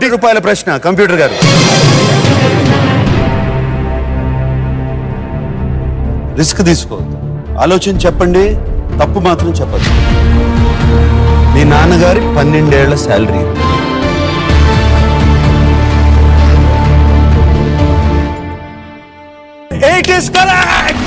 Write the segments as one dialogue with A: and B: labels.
A: కోటి రూపాయల ప్రశ్న కంప్యూటర్ గారు రిస్క్ తీసుకోవద్దు ఆలోచన చెప్పండి తప్పు మాత్రం చెప్పదు మీ నాన్నగారి పన్నెండేళ్ల శాలరీ ఎయిట్ ఇస్ కరెక్ట్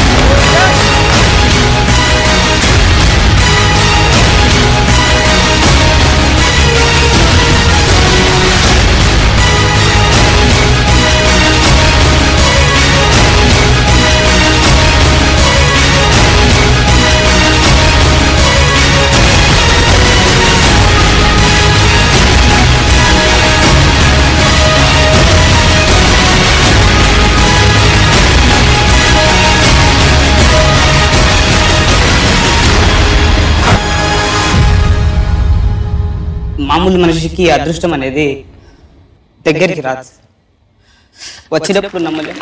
B: మామూలు మనిషికి అదృష్టం అనేది దగ్గరికి రాదు వచ్చినప్పుడు నమ్మలే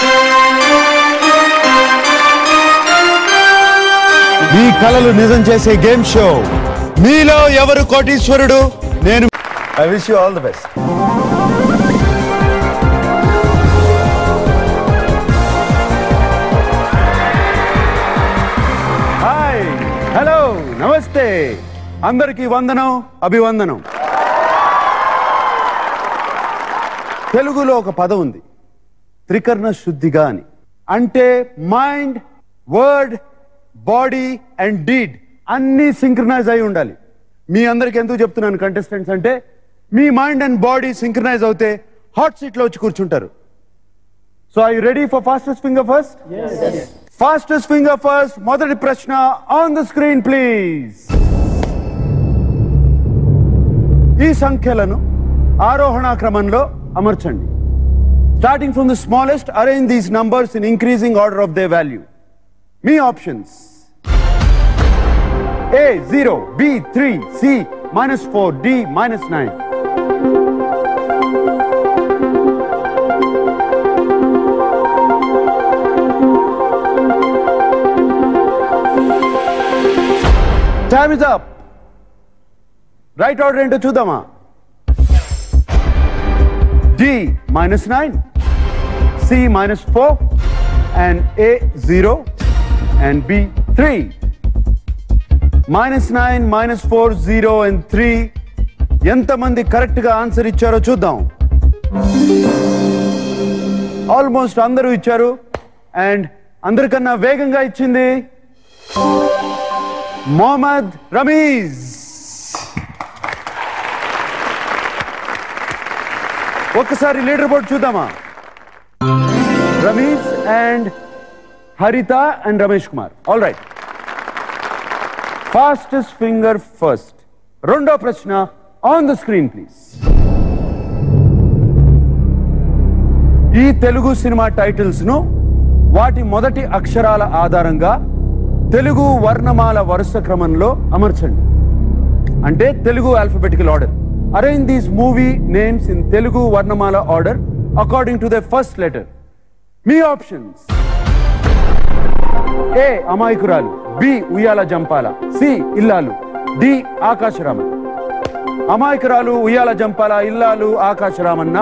A: మీ కలలు నిజం చేసే గేమ్ షో మీలో ఎవరు కోటీశ్వరుడు నేను I wish you all the best hi hello నమస్తే అందరికీ వందనం అభివందనం తెలుగులో ఒక పదం ఉంది త్రికరణ శుద్ధిగా అని అంటే mind word body and deed అన్ని సింక్రనైజ్ అయి ఉండాలి మీ అందరికి ఎందుకు చెప్తున్నాను కంటెస్టెంట్స్ అంటే మీ మైండ్ అండ్ బాడీ సింక్రనైజ్ అవుతే హాట్ సీట్ లో వచ్చి కూర్చుంటారు so I ready for fastest finger first fastest finger first మొదటి ప్రశ్న ఆన్ ద స్క్రీన్ ప్లీజ్ ఈ సంఖ్యలను ఆరోహణ క్రమంలో అమర్చండి starting from the smallest arrange these numbers in increasing order of the value మీ options A zero B three C minus four D minus nine time is up right order ఏంటో చూద్దామా D minus nine C minus four and A zero and B three minus nine minus four zero and three ఎంతమంది correct గా answer ఇచ్చారో చూద్దాం almost అందరూ ఇచ్చారు and అందరికన్నా వేగంగా ఇచ్చింది మొహమ్మద్ రమీజ్ ఒక్కసారి లీడర్ బోర్డ్ చూద్దామా Ramiz and Haritha and Ramesh Kumar all right fastest finger first రెండో ప్రశ్న ఆన్ ద స్క్రీన్ ప్లీజ్ ఈ తెలుగు సినిమా టైటిల్స్ ను వాటి మొదటి అక్షరాల ఆధారంగా తెలుగు వర్ణమాల వరుస క్రమంలో అమర్చండి అంటే Telugu alphabetical order arrange these movie names in Telugu వర్ణమాల order according to the first letter మీ options A Amayakuralu B Uyyala Jampala C Illalu D Akasaraman Amayakuralu Uyyala జంపాల ఇల్లాలు ఆకాశరామన్న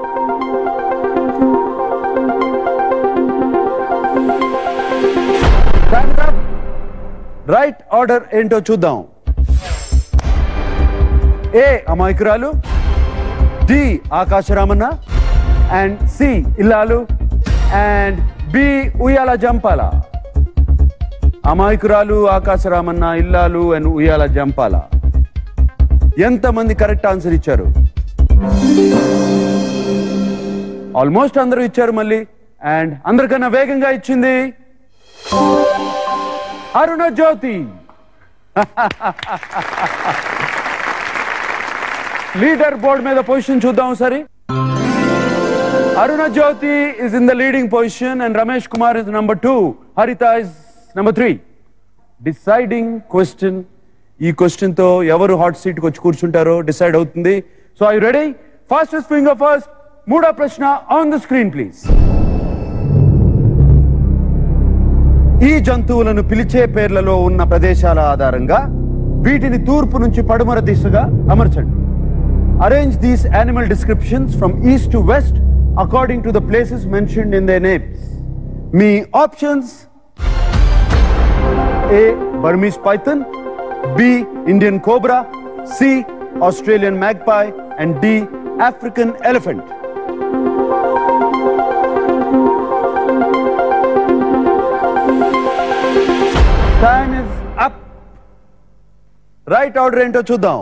A: రైట్ ఆర్డర్ ఏంటో చూద్దాం A Amayakuralu D Akasaramanna and C Illalu and B Uyyala Jampala అమాయకురాలు ఆకాశరామన్న ఇల్లాలు అండ్ ఉయ్యాల జంపాల ఎంతమంది కరెక్ట్ ఆన్సర్ ఇచ్చారు ఆల్మోస్ట్ అందరూ ఇచ్చారు మళ్ళీ అండ్ అందరికన్నా వేగంగా ఇచ్చింది అరుణ జ్యోతి లీడర్ బోర్డ్ మీద పొజిషన్ చూద్దాం సరే Aruna Jyothi is in the leading position and Ramesh Kumar is number two Haritha is number three deciding question ఈ క్వశ్చన్ తో ఎవరు హాట్ సీట్ కి వచ్చి కూర్చుంటారో డిసైడ్ అవుతుంది so I ready fastest finger first మూడో ప్రశ్న ఆన్ ద స్క్రీన్ ప్లీజ్ ఈ జంతువులను పిలిచే పేర్లలో ఉన్న ప్రదేశాల ఆధారంగా వీటిని తూర్పు నుంచి పడమర దిశగా అమర్చండి Arrange these animal descriptions from east to west according to the places mentioned in their names. Me options A. Burmese python, B. Indian cobra, C. Australian magpie, and D. African elephant. Time is up. Right order ఏంటో చూద్దాం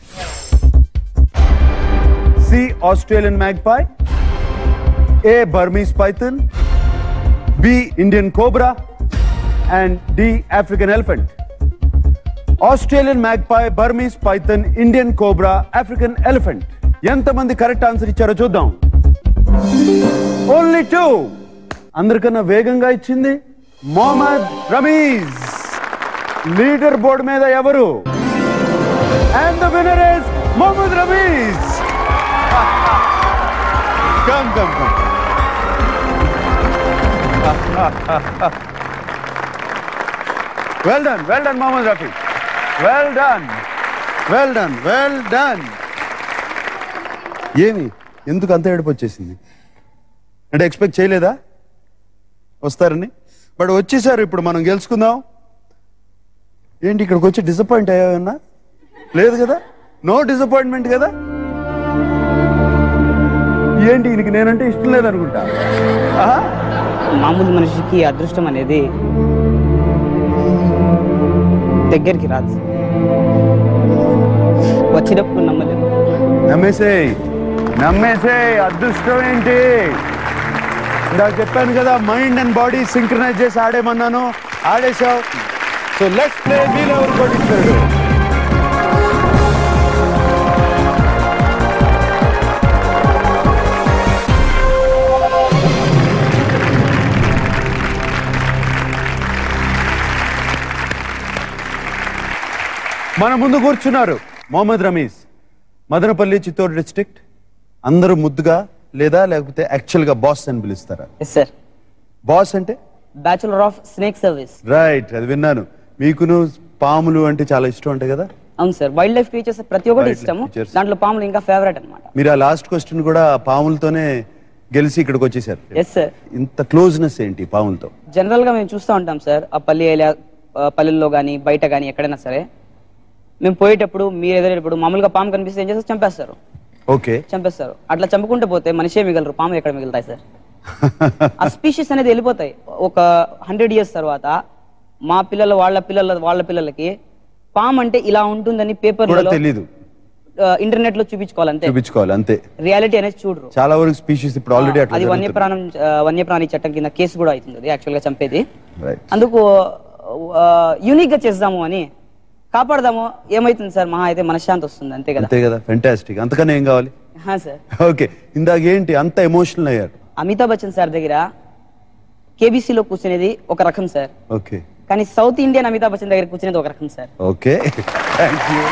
A: C Australian magpie A Burmese python B Indian cobra and D African elephant Australian magpie Burmese python Indian cobra African elephant ఎంతమంది correct answer ఇచ్చారో చూద్దాం only two అందరికన్నా వేగంగా ఇచ్చింది Mohammed Rameez leader board మీద ఎవరు And the winner is Mohammad Rameez. come, come, come. well done, well done, Mohammad Rafi. Well done, well done, well done. ఏమి ఎందుకు అంత ఏడుపు వచ్చేసింది అంటే ఎక్స్పెక్ట్ చేయలేదా వస్తారని బట్ వచ్చేసారు ఇప్పుడు మనం గెలుచుకుందాం ఏంటి ఇక్కడికి వచ్చి డిసప్పాయింట్ అయ్యావన్నా లేదు కదా నో డిసప్పాయింట్మెంట్ కదా ఏంటి ఈయనకి నేనంటే ఇష్టం లేదనుకుంటా ఆహా?
B: మామూలు మనిషికి అదృష్టం అనేది దగ్గరికి రాదు వచ్చినప్పుడు నమ్మలేము
A: నమ్మేసేయ్ నమ్మేసేయ్ అదృష్టం ఏంటి ఇందాక చెప్పాను కదా మైండ్ అండ్ బాడీ సింక్రనైజ్ చేసి ఆడేమన్నాను ఆడేశావు సో లెట్స్ ప్లే మీలో ఎవరు కొట్టిస్తాడు మన ముందు కూర్చున్నారు మొహమ్మద్ రమీజ్ మదనపల్లి చిత్తూరు డిస్ట్రిక్ట్ అందరూ ముద్దుగా లేదా లేకపోతే యాక్చువల్ గా బాస్ అని పిలుస్తారా
B: ఎస్ సార్
A: బాస్ అంటే
B: bachelor of snake service
A: right అది విన్నాను మీకును పాములు అంటే చాలా ఇష్టం అంటే కదా
B: అవును సార్ వైల్డ్ లైఫ్ క్రీచర్స్ ప్రతి ఒక్కటి
A: Wildlife
B: ఇష్టము
A: creatures.
B: దాంట్లో పాములు ఇంకా ఫేవరెట్ అన్నమాట
A: మీరు ఆ లాస్ట్ క్వశ్చన్ కూడా పాములతోనే గెలిచి ఇక్కడికి వచ్చేసారు
B: ఎస్ సార్
A: ఇంత క్లోజ్నెస్ ఏంటి పాములతో
B: జనరల్ గా మేము చూస్తూ ఉంటాం సార్ ఆ పల్లి ఏరియా ఆ పల్లెల్లో కానీ బయట కానీ ఎక్కడైనా సరే మేము పోయేటప్పుడు మీరు ఎదురేటప్పుడు మామూలుగా పాము కనిపిస్తే ఏం చేస్తారు చంపేస్తారు
A: ఓకే
B: చంపేస్తారు అట్లా చంపుకుంటూ పోతే మనిషే మిగలరు పాము ఎక్కడ మిగులుతాయి సార్ ఆ స్పీషీస్ అనేది వెళ్ళిపోతాయి ఒక హండ్రెడ్ ఇయర్స్ తర్వాత మా పిల్లలు వాళ్ళ పిల్లల వాళ్ళ పిల్లలకి పాము అంటే ఇలా ఉంటుందని పేపర్
A: కూడా తెలీదు
B: ఇంటర్నెట్ లో చూపించుకోవాలంతే
A: చూపించుకోవాలి అంతే
B: రియాలిటీ అనేది చూడరు
A: చాలా వరకు స్పీషీస్ ఇప్పుడు ఆల్రెడీ అట్లా
B: అది వన్యప్రాణం ఆ, వన్యప్రాణి చట్టం కింద కేసు కూడా అవుతుంది అది యాక్చువల్ గా చంపేది
A: రైట్
B: అందుకు యూనిక్ గా చేద్దాము అని కాపాడదాము ఏమైతుంది సార్ మహా అయితే మనశ్శాంతి వస్తుంది అంతే కదా
A: అంతే కదా ఫెంటాస్టిక్ అంతకన్నా ఏం కావాలి
B: హా సార్
A: ఓకే ఇందాక ఏంటి అంత ఎమోషనల్ అయ్యారు
B: అమితాబ్ బచ్చన్ సార్ దగ్గర కేబీసీలో కూర్చునేది ఒక రకం సార్
A: ఓకే
B: కానీ సౌత్ ఇండియన్ అమితాబ్ బచ్చన్ దగ్గర కూర్చునేది ఒక రకం సార్
A: ఓకే థ్యాంక్ యూ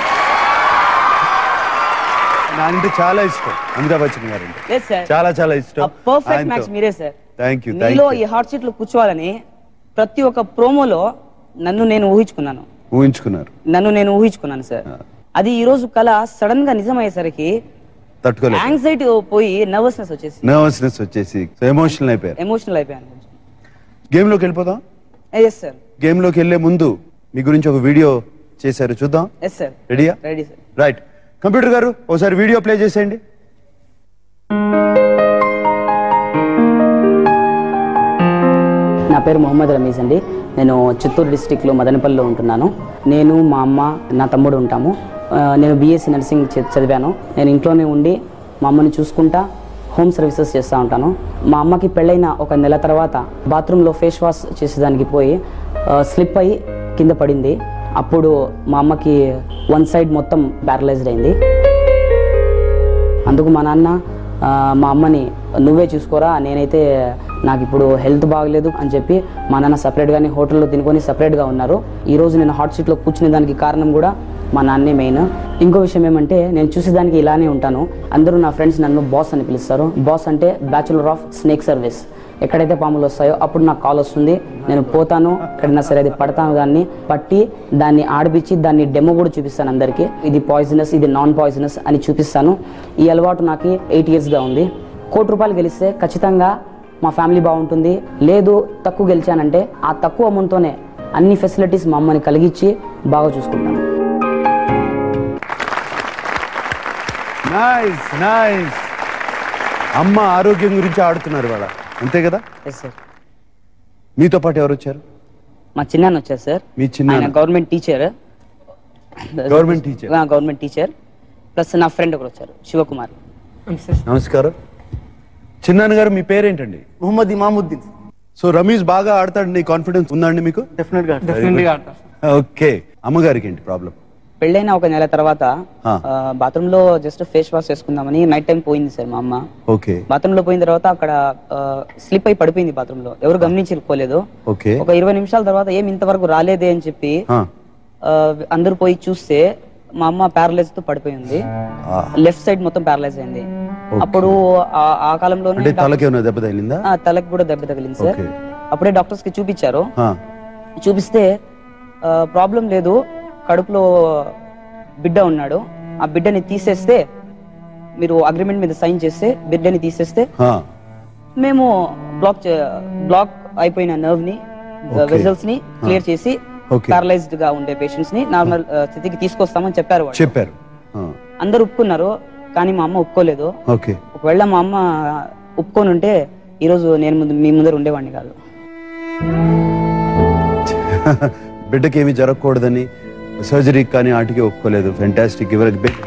A: నాకంటే చాలా ఇష్టం అమితాబ్ బచ్చన్ గారు అంటే
B: లేదు సార్
A: చాలా చాలా ఇష్టం
B: పర్ఫెక్ట్ మ్యాచ్ మీరే సార్
A: థ్యాంక్ యూ
B: మీలో ఈ హాట్ సీట్ లో కూర్చోవాలని ప్రతి ఒక్క ప్రోమోలో నన్ను నేను ఊహించుకున్నాను
A: ఊహించుకున్నారు
B: నన్ను నేను ఊహించుకున్నాను సార్ అది ఈ రోజు కళ సడన్ గా నిజమయ్యేసరికి
A: తట్టుకోలేదు
B: యాంగ్జైటీ పోయి నర్వస్నెస్ వచ్చేసి
A: నర్వస్నెస్ వచ్చేసి ఎమోషనల్ అయిపోయారు
B: ఎమోషనల్ అయిపోయాను
A: గేమ్ లోకి వెళ్ళిపోదాం
B: ఎస్ సార్
A: గేమ్ లోకి వెళ్లే ముందు మీ గురించి ఒక వీడియో చేశారు చూద్దాం
B: ఎస్ సార్
A: రెడీయా
B: ready sir
A: right computer garu ఒకసారి వీడియో ప్లే చేసేయండి
B: నా పేరు మొహమ్మద్ రమీజ్ అండి నేను చిత్తూరు డిస్టిక్లో మదనపల్లిలో ఉంటున్నాను నేను మా అమ్మ నా తమ్ముడు ఉంటాము ఆ, నేను బీఎస్సీ నర్సింగ్ చ- చదివాను నేను ఇంట్లోనే ఉండి మా అమ్మని చూసుకుంటా హోమ్ సర్వీసెస్ చేస్తూ ఉంటాను మా అమ్మకి పెళ్ళైన ఒక నెల తర్వాత బాత్రూంలో ఫేస్ వాష్ చేసేదానికి పోయి ఆ, స్లిప్ అయ్యి కింద పడింది అప్పుడు మా అమ్మకి వన్ సైడ్ మొత్తం ప్యారలైజ్డ్ అయింది అందుకు మా నాన్న ఆ, మా అమ్మని నువ్వే చూసుకోరా నేనైతే నాకు ఇప్పుడు హెల్త్ బాగలేదు అని చెప్పి మా నాన్న సపరేట్గానే హోటల్లో తినుకొని సపరేట్గా ఉన్నారు ఈరోజు నేను హాట్ సీట్లో కూర్చునే దానికి కారణం కూడా మా నాన్నే మెయిన్ ఇంకో విషయం ఏమంటే నేను చూసేదానికి ఇలానే ఉంటాను అందరూ నా ఫ్రెండ్స్ నన్ను బాస్ అని పిలుస్తారు బాస్ అంటే బ్యాచులర్ ఆఫ్ స్నేక్ సర్వీస్ ఎక్కడైతే పాములు వస్తాయో అప్పుడు నాకు కాల్ వస్తుంది నేను పోతాను ఎక్కడైనా సరే అది పడతాను దాన్ని పట్టి దాన్ని ఆడిపించి దాన్ని డెమో కూడా చూపిస్తాను అందరికీ ఇది పాయిజనస్ ఇది నాన్ పాయిజనస్ అని చూపిస్తాను ఈ అలవాటు నాకు ఎయిట్ ఇయర్స్గా ఉంది కోటి రూపాయలు గెలిస్తే ఖచ్చితంగా మా ఫ్యామిలీ బాగుంటుంది లేదు తక్కువ గెలిచానంటే ఆ తక్కువ అమౌంట్తోనే అన్ని ఫెసిలిటీస్ మా అమ్మని కలిగించి బాగా చూసుకుంటాను
A: నైస్ నైస్ అమ్మ ఆరోగ్యం గురించి ఆడుతున్నారు వాళ్ళ అంతే కదా
B: ఎస్ సార్
A: మీతో పాటు ఎవరు వచ్చారు
B: మా చిన్నాన్న వచ్చారు సార్
A: మీ చిన్నాన్న?
B: ఆయన government teacher
A: government teacher
B: government teacher plus నా ఫ్రెండ్ ఒకరు వచ్చారు శివకుమార్
A: నమస్కారం చిన్నాన్న గారు మీ పేరేంటండి
C: మొహమ్మద్ ఇమాముద్దీన్
A: సో రమేష్ బాగా ఆడతాడని కాన్ఫిడెన్స్ ఉందండి మీకు
C: డెఫినెట్ గా
D: డెఫినెట్లీ ఆడతారు
A: ఓకే అమ్మగారికి ఏంటి ప్రాబ్లం
B: పెళ్ళైన ఒక నెల తర్వాత
A: ఆ.
B: బాత్రూమ్ లో జస్ట్ ఫేస్ వాష్ చేసుకుందామని నైట్ టైం పోయింది సార్ మా అమ్మ
A: ఓకే
B: బాత్రూమ్ లో పోయిన తర్వాత అక్కడ స్లిప్ అయి పడిపోయింది బాత్రూమ్ లో ఎవరు గమనించుకోలేదు
A: ఓకే
B: ఒక ఇరవై నిమిషాల తర్వాత ఏం ఇంతవరకు రాలేదే అని చెప్పి
A: ఆ,
B: ఆ, అందరూ పోయి చూస్తే మా అమ్మ ప్యారలైజ్ తో పడిపోయింది
A: ఆ,
B: లెఫ్ట్ సైడ్ మొత్తం ప్యారలైజ్ అయింది అప్పుడు ఆ- ఆ కాలంలోనే
A: అంటే తలకి ఏమైనా దెబ్బ తగిలిందా
B: ఆ, తలకి కూడా దెబ్బ తగిలింది సార్
A: ఓకే.
B: అప్పుడే డాక్టర్స్ కి చూపించారు
A: ఆ,
B: చూపిస్తే ప్రాబ్లం లేదు కడుపులో బిడ్డ ఉన్నాడు ఆ బిడ్డని తీసేస్తే మీరు అగ్రిమెంట్ మీద సైన్ చేస్తే బిడ్డని తీసేస్తే
A: ఆ,
B: మేము బ్లాక్ బ్లాక్ అయిపోయిన నర్వ్ ని
A: Okay.
B: వెజల్స్ ని క్లియర్ చేసి
A: Okay.
B: పారలైజ్డ్ గా ఉండే పేషెంట్స్ ని నార్మల్ స్థితికి తీసుకొస్తామని చెప్పారు వాళ్ళు.
A: చెప్పారు ఆ,
B: అందరూ ఒప్పుకున్నారు కానీ మా అమ్మ ఒప్పుకోలేదు
A: ఓకే
B: ఒకవేళ మా అమ్మ ఒప్పుకొని ఉంటే ఈరోజు నేను ముందు మీ ముందర ఉండేవాడిని కాదు
A: బిడ్డకి ఏమి జరగకూడదని సర్జరీకి కానీ వాటికి ఒప్పుకోలేదు ఫెంటాస్టిక్ ఎవరికి బిగ్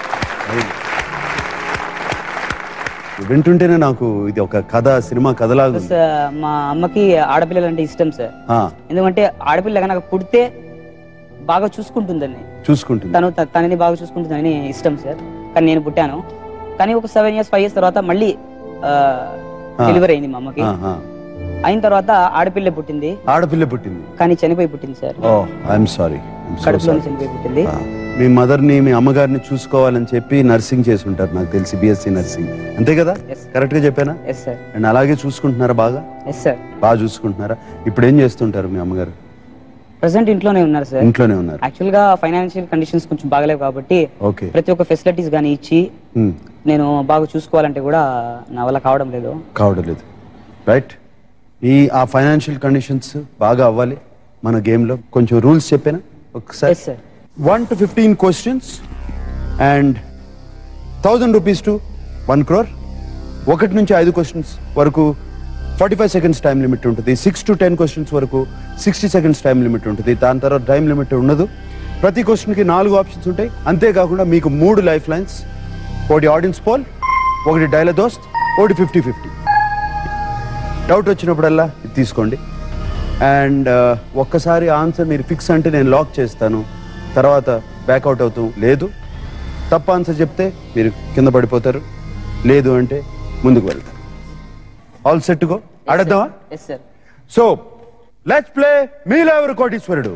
A: వింటుంటేనే నాకు ఇది ఒక కథ సినిమా కథలాగా ఉంది.
B: ప్లస్ మా అమ్మకి ఆడపిల్లలు అంటే ఇష్టం సార్
A: ఆ,
B: ఎందుకంటే ఆడపిల్ల కనుక పుడితే బాగా చూసుకుంటుందని
A: చూసుకుంటుంది
B: తను త- తనని బాగా చూసుకుంటుందని ఇష్టం సార్ కానీ నేను పుట్టాను కానీ ఒక సెవెన్ ఇయర్స్ ఫైవ్ ఇయర్స్ తర్వాత మళ్ళీ డెలివరీ అయింది మా అమ్మకి
A: ఆ, ఆ.
B: అయిన తర్వాత ఆడపిల్ల పుట్టింది
A: ఆడపిల్ల పుట్టింది
B: కానీ చనిపోయి పుట్టింది సార్
A: ఓ ఐఎమ్ సారీ
B: కడుపులోనే చనిపోయి పుట్టింది
A: మీ మదర్ని మీ అమ్మగారిని చూసుకోవాలని చెప్పి నర్సింగ్ చేసి ఉంటారు నాకు తెలిసి బిఎస్సి నర్సింగ్ అంతే కదా
B: Yes.
A: కరెక్ట్ గా చెప్పానా
B: ఎస్ సార్
A: అండ్ అలాగే చూసుకుంటున్నారా బాగా
B: ఎస్ సార్
A: బాగా చూసుకుంటున్నారా ఇప్పుడు ఏం చేస్తుంటారు మీ అమ్మగారు
B: ప్రజెంట్ ఇంట్లోనే ఉన్నారు సార్
A: ఇంట్లోనే ఉన్నారు
B: యాక్చువల్ గా ఫైనాన్షియల్ కండిషన్స్ కొంచెం బాగలేవు కాబట్టి
A: ఓకే
B: ప్రతి ఒక్క ఫెసిలిటీస్ కానీ ఇచ్చి
A: ఉమ్,
B: నేను బాగా చూసుకోవాలంటే కూడా నా వల్ల కావడం లేదు
A: కావడం లేదు రైట్ ఈ ఆ ఫైనాన్షియల్ కండిషన్స్ బాగా అవ్వాలి మన గేమ్లో కొంచెం రూల్స్ చెప్పానా ఒకసారి
B: yes sir
A: one to fifteen questions and thousand rupees to one crore ఒకటి నుంచి ఐదు క్వశ్చన్స్ వరకు forty five seconds time limit ఉంటుంది సిక్స్ టు టెన్ క్వశ్చన్స్ వరకు సిక్స్టీ సెకండ్స్ టైం లిమిట్ ఉంటుంది దాని తర్వాత టైం లిమిట్ ఉండదు ప్రతి క్వశ్చన్కి నాలుగు ఆప్షన్స్ ఉంటాయి అంతేకాకుండా మీకు మూడు లైఫ్ లైన్స్ ఒకటి ఆడియన్స్ పోల్ ఒకటి డైల దోస్త్ ఒకటి ఫిఫ్టీ ఫిఫ్టీ డౌట్ వచ్చినప్పుడల్లా ఇది తీసుకోండి అండ్ ఒక్కసారి ఆన్సర్ మీరు ఫిక్స్ అంటే నేను లాక్ చేస్తాను తర్వాత బ్యాక్అవుట్ అవుతాం లేదు తప్ప ఆన్సర్ చెప్తే మీరు కింద పడిపోతారు లేదు అంటే ముందుకు వెళ్తారు ఆల్ సెట్ గో ఆడద్దామా
B: yes sir
A: so let's play మీరెవరు కోటీశ్వరుడు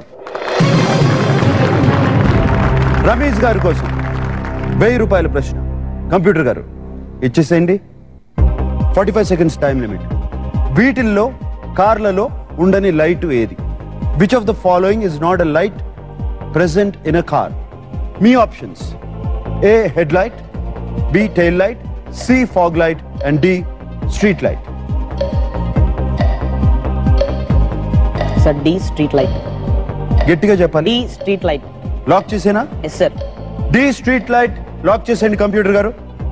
A: రమేష్ గారి కోసం వెయ్యి రూపాయల ప్రశ్న కంప్యూటర్ గారు ఇచ్చేసేయండి forty five seconds time limit వీటిల్లో కార్లలో ఉండని లైట్ ఏది which of the following is not a light present in a car మీ options A head light B tail light C fog light and D street light
B: sir D street light
A: గట్టిగా చెప్పాలి
B: D street light
A: lock చేసేనా
B: yes sir
A: D street light lock చేసేయండి computer గారు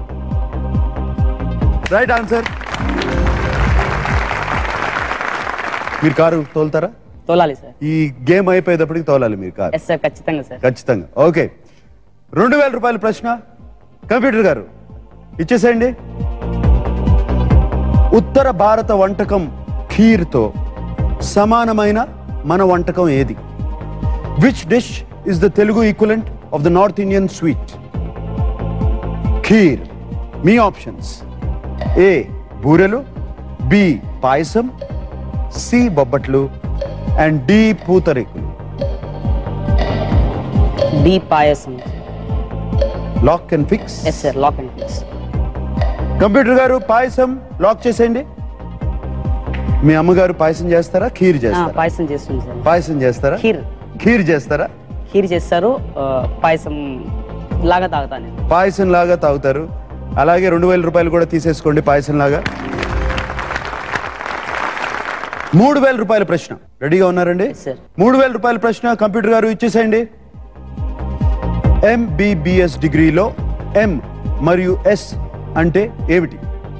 A: right answer మీరు car తోలుతారా
B: తోలాలి sir
A: ఈ game అయిపోయేటప్పటికి తోలాలి మీరు కారు
B: ఎస్ సార్ ఖచ్చితంగా సార్
A: ఖచ్చితంగా ఓకే రెండు వేల రూపాయల ప్రశ్న కంప్యూటర్ గారు ఇచ్చేసేయండి ఉత్తర భారత వంటకం ఖీర్తో సమానమైన మన వంటకం ఏది which dish is the Telugu equivalent of the north Indian sweet kheer మీ ఆప్షన్స్ ఏ బూరెలు బి పాయసం సి బొబ్బట్లు అండ్ డి పూతరేకులు
B: D payasam
A: lock and fix
B: yes sir lock and fix
A: computer గారు పాయసం లాక్ చేసేయండి మీ అమ్మగారు పాయసం చేస్తారా ఖీర్
B: ఆ,
A: చేస్తారా
B: పాయసం చేస్తుంది సార్
A: పాయసం చేస్తారా
B: ఖీర్
A: ఖీర్ చేస్తారా
B: ఖీర్ చేస్తారు ఆ, పాయసం లాగా తాగుతాను నేను
A: పాయసం లాగా తాగుతారు అలాగే రెండు వేల రూపాయలు కూడా తీసేసుకోండి పాయసం లాగా మూడు వేల రూపాయల ప్రశ్న రెడీగా ఉన్నారండి
B: Yes, sir.
A: మూడు వేల రూపాయల ప్రశ్న కంప్యూటర్ గారు ఇచ్చేసేయండి ఎంబీబీఎస్ డిగ్రీలో ఎం మరియు ఎస్ అంటే ఏమిటి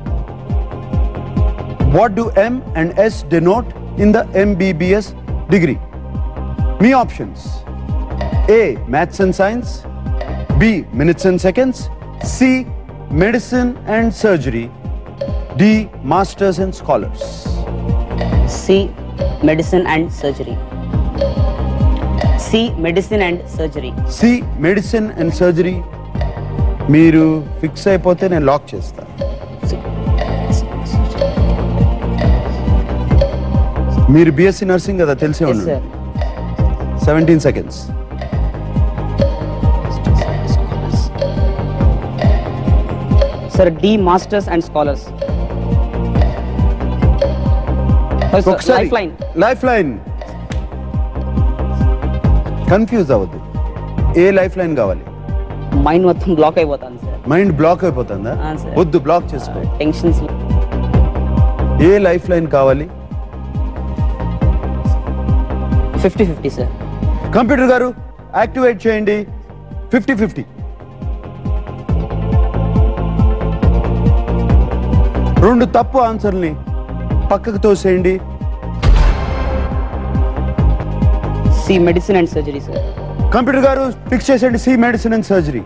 A: what do M and S denote in the MBBS degree మీ options A maths and science B minutes and seconds C medicine and surgery D masters and scholars
B: C medicine and surgery C medicine and surgery
A: C medicine and surgery మీరు fix అయిపోతే నేను lock చేస్తాను మీరు BSc nursing కదా తెలిసే
B: yes
A: ఉండండి
B: sir
A: seventeen seconds
B: sir D masters and scholars
A: ఒకసారి
B: life line
A: life line confuse అవ్వద్దు ఏ లైఫ్ లైన్ కావాలి
B: మైండ్ మొత్తం బ్లాక్ అయిపోతాను సార్
A: మైండ్ బ్లాక్ అయిపోతుందా
B: ఆ, sir.
A: వద్దు బ్లాక్ చేసుకో
B: టెన్షన్స్
A: ఏ లైఫ్ లైన్ కావాలి
B: ఫిఫ్టీ ఫిఫ్టీ సార్
A: కంప్యూటర్ గారు యాక్టివేట్ చేయండి ఫిఫ్టీ ఫిఫ్టీ రెండు తప్పు ఆన్సర్ని పక్కకు తోసేయండి
B: C medicine and surgery sir
A: computer గారు ఫిక్స్ చేసేయండి సి మెడిసిన్ అండ్ సర్జరీ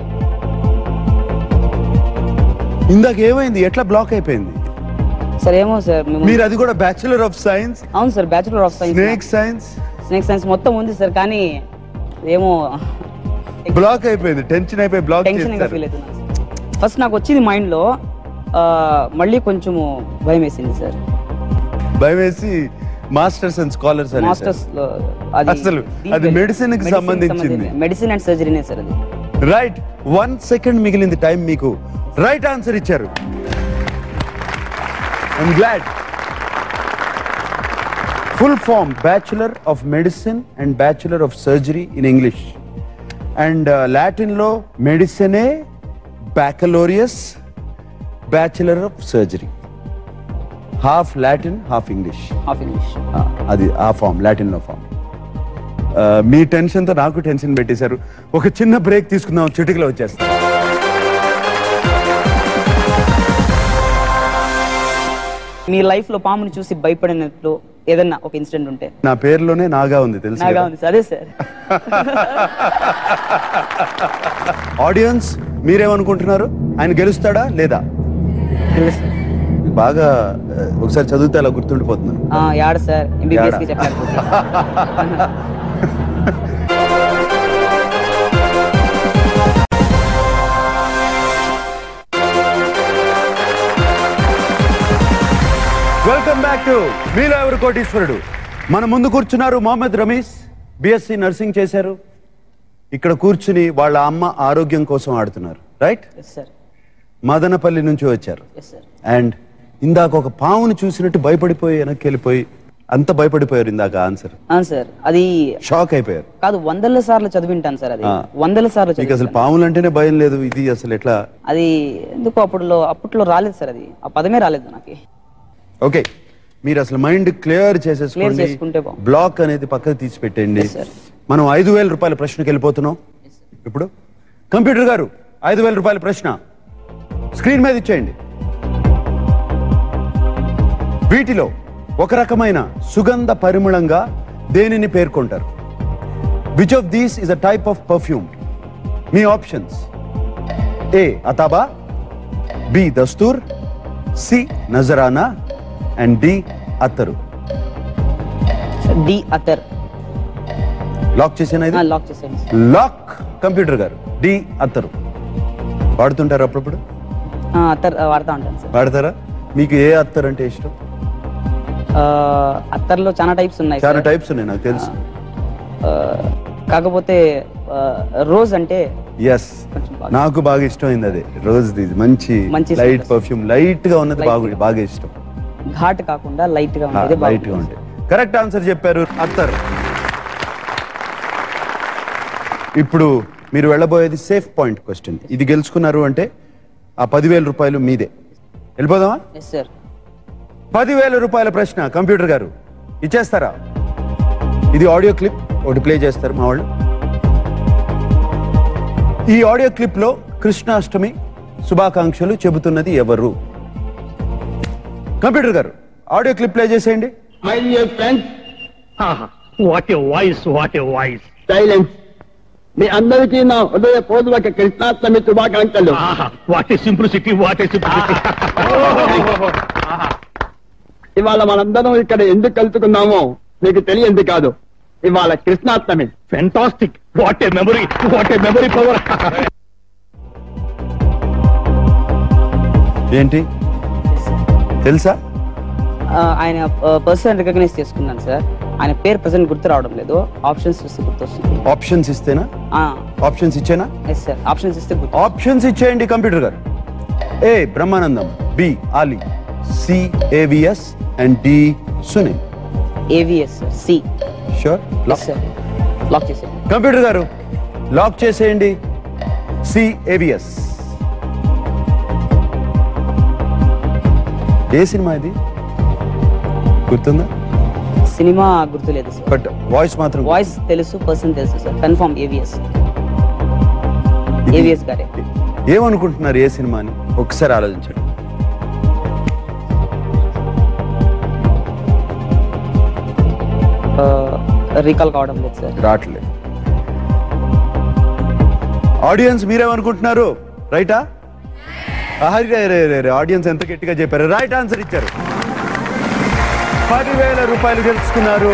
A: ఇందాక ఏమైంది ఎట్లా బ్లాక్ అయిపోయింది
B: సార్ ఏమో సార్ మేము
A: మీరు అది కూడా బ్యాచులర్ ఆఫ్ సైన్స్
B: అవును sir bachelor of science
A: snake science
B: snake science మొత్తం ఉంది సార్ కానీ ఏమో
A: బ్లాక్ అయిపోయింది టెన్షన్ అయిపోయి బ్లాక్
B: టెన్షన్ గా ఫీల్ అవుతున్నాను ఫస్ట్ నాకు వచ్చింది మైండ్ లో ఆ, మళ్ళీ కొంచెము భయం వేసింది సార్
A: భయం వేసి మాస్టర్స్ అండ్ స్కాలర్స్ అని
B: మాస్టర్స్ లో అది
A: అసలు అది medicine కి సంబంధించింది.
B: మెడిసిన్ అండ్ సర్జరీనే సార్ అది
A: రైట్ వన్ సెకండ్ మిగిలింది టైం మీకు రైట్ ఆన్సర్ ఇచ్చారు I'm glad full form bachelor of medicine and bachelor of surgery in English and Latin లో మెడిసినే బ్యాకలోరియస్ bachelor of surgery half Latin half English
B: half English
A: అది ఆ form Latin లో form మీ టెన్షన్ తో నాకు టెన్షన్ పెట్టేశారు ఒక చిన్న బ్రేక్ తీసుకుందాం చిటికలో వచ్చేస్తాం
B: మీ లైఫ్ లో పాముని చూసి భయపడినట్లు ఏదన్నా ఒక ఇన్సిడెంట్ ఉంటే
A: నా పేరులోనే నాగా ఉంది తెలుసు
B: నాగా ఉంది సార్ అదే సార్
A: ఆడియన్స్ మీరేమనుకుంటున్నారు ఆయన గెలుస్తాడా లేదా బాగా ఆ, ఒకసారి చదివితే అలా గుర్తుండిపోతున్నాను
B: ఆ, యాడ సార్ ఎంబీబీఎస్ కి
A: యాడ.
B: చెప్పలేకపోతే
A: వెల్కమ్ బ్యాక్ టు మీలో ఎవరు కోటీశ్వరుడు మన ముందు కూర్చున్నారు మొహమ్మద్ రమీస్ బిఎస్సి నర్సింగ్ చేశారు ఇక్కడ కూర్చుని వాళ్ళ అమ్మ ఆరోగ్యం కోసం ఆడుతున్నారు రైట్
B: ఎస్ సార్
A: మదనపల్లి నుంచి వచ్చారు
B: ఎస్ సార్
A: అండ్ ఇందాక ఒక పావును చూసినట్టు భయపడిపోయి వెనక్కి వెళ్ళిపోయి అంత భయపడిపోయారు ఇందాక ఆన్సర్
B: అవును సార్ అది
A: షాక్ అయిపోయారు
B: కాదు వందల సార్లు చదివింటాను సార్ అది
A: ఆ.
B: వందల సార్లు
A: మీకు అసలు
B: చదివి
A: పాములు అంటేనే భయం లేదు ఇది అసలు ఎట్లా
B: అది ఎందుకు అప్పుడులో అప్పట్లో రాలేదు సార్ అది ఆ పదమే రాలేదు నాకు
A: ఓకే మీరు అసలు మైండ్ క్లియర్
B: Clear చేసుకుంటే
A: చేసేసుకోండి
B: బాగుంది.
A: బ్లాక్ అనేది పక్కకు తీసి పెట్టండి
B: Yes, sir.
A: మనం ఐదు వేల రూపాయల ప్రశ్నకి వెళ్ళిపోతున్నాం ఇప్పుడు కంప్యూటర్ గారు ఐదు వేల రూపాయల ప్రశ్న స్క్రీన్ మీద ఇచ్చేయండి వీటిలో ఒక రకమైన సుగంధ పరిమళంగా దేనిని పేర్కొంటారు which of these is a type of perfume మీ ఆప్షన్స్ ఏ అతాబా బి దస్తూర్ సి నజరానా అండ్ డి అత్తరు
B: డి అతర్
A: లాక్ చేసేనా ఇది
B: లాక్ చేసేయండి
A: లాక్ కంప్యూటర్ గారు డి అత్తరు వాడుతుంటారు అప్పుడప్పుడు
B: ఆ, అత్తర్ ఆ, వాడుతూ ఉంటాను సార్
A: వాడతారా మీకు ఏ అత్తర్ అంటే ఇష్టం
B: ఆ, అత్తర్లో చాలా టైప్స్ ఉన్నాయి
A: చాలా
B: సార్.
A: టైప్స్ ఉన్నాయి నాకు తెలుసు
B: ఆ, కాకపోతే ఆ, రోజ్ అంటే
A: ఎస్
B: కొంచెం బాగా
A: నాకు బాగా ఇష్టమైంది అదే రోజ్ ది మంచి
B: మంచి
A: లైట్
B: scent.
A: పర్ఫ్యూమ్ లైట్ గా ఉన్నది
B: Light
A: బాగా
B: గా.
A: బాగా ఇష్టం
B: ఘాట్ కాకుండా లైట్ గా ఉండేది
A: లైట్ గా ఉంటాయి కరెక్ట్ ఆన్సర్ చెప్పారు అత్తర్ ఇప్పుడు మీరు వెళ్ళబోయేది సేఫ్ పాయింట్ క్వశ్చన్ ఇది గెలుచుకున్నారు అంటే ఆ పదివేల రూపాయలు మీదే వెళ్ళిపోదామా
B: ఎస్ సార్
A: పదివేల రూపాయల ప్రశ్న కంప్యూటర్ గారు ఇచ్చేస్తారా ఇది ఆడియో క్లిప్ ఒకటి ప్లే చేస్తారు మా వాళ్ళు ఈ ఆడియో క్లిప్ లో కృష్ణాష్టమి శుభాకాంక్షలు చెబుతున్నది ఎవరు కంప్యూటర్ గారు ఆడియో క్లిప్ ప్లే చేసేయండి
C: my dear friends
D: what a voice what a voice
C: silence మీ అందరికీ నా హృదయపూర్వక కృష్ణాష్టమి శుభాకాంక్షలు
D: what a simplicity what a simplicity
C: ఇవాళ మనందరం ఇక్కడ ఎందుకు కలుసుకున్నామో మీకు తెలియంది కాదు ఇవాళ Krishnashtami
D: fantastic what a memory what a memory power
A: ఏంటి తెలుసా
B: ఆయన పర్సన్ రికగ్నైజ్ చేసుకున్నాను సార్ ఆయన పేరు ప్రజెంట్ గుర్తు రావడం లేదు ఆప్షన్స్ చూస్తే గుర్తొస్తుంది
A: ఆప్షన్స్ ఇస్తేనా ఆప్షన్స్ ఇచ్చేనా
B: ఎస్ సార్ ఆప్షన్స్ ఇస్తే గుర్తు
A: ఆప్షన్స్ ఇచ్చేయండి కంప్యూటర్ గారు A Brahmanandam B Ali C AVS and D Sunil
B: AVS sir C
A: sure
B: yes sir lock చేసాను
A: కంప్యూటర్ గారు లాక్ చేసేయండి సి ఏవిఎస్ ఏ సినిమా ఇది గుర్తుందా
B: సినిమా గుర్తులేదు సార్
A: బట్ వాయిస్ మాత్రం
B: వాయిస్ తెలుసు పర్సన్ తెలుసు సార్ కన్ఫర్మ్ ఏవిఎస్
A: ఇది-
B: ఏవిఎస్ గారే
A: ఏమనుకుంటున్నారు ఏ సినిమా అని ఒకసారి ఆలోచించండి
B: రీకాల్ కావడం లేదు సార్
A: రావట్లేదు ఆడియన్స్ మీరేమనుకుంటున్నారు రైటా ఆడియన్స్ ఎంత గట్టిగా చెప్పారు రైట్ ఆన్సర్ ఇచ్చారు పదివేల రూపాయలు గెలుచుకున్నారు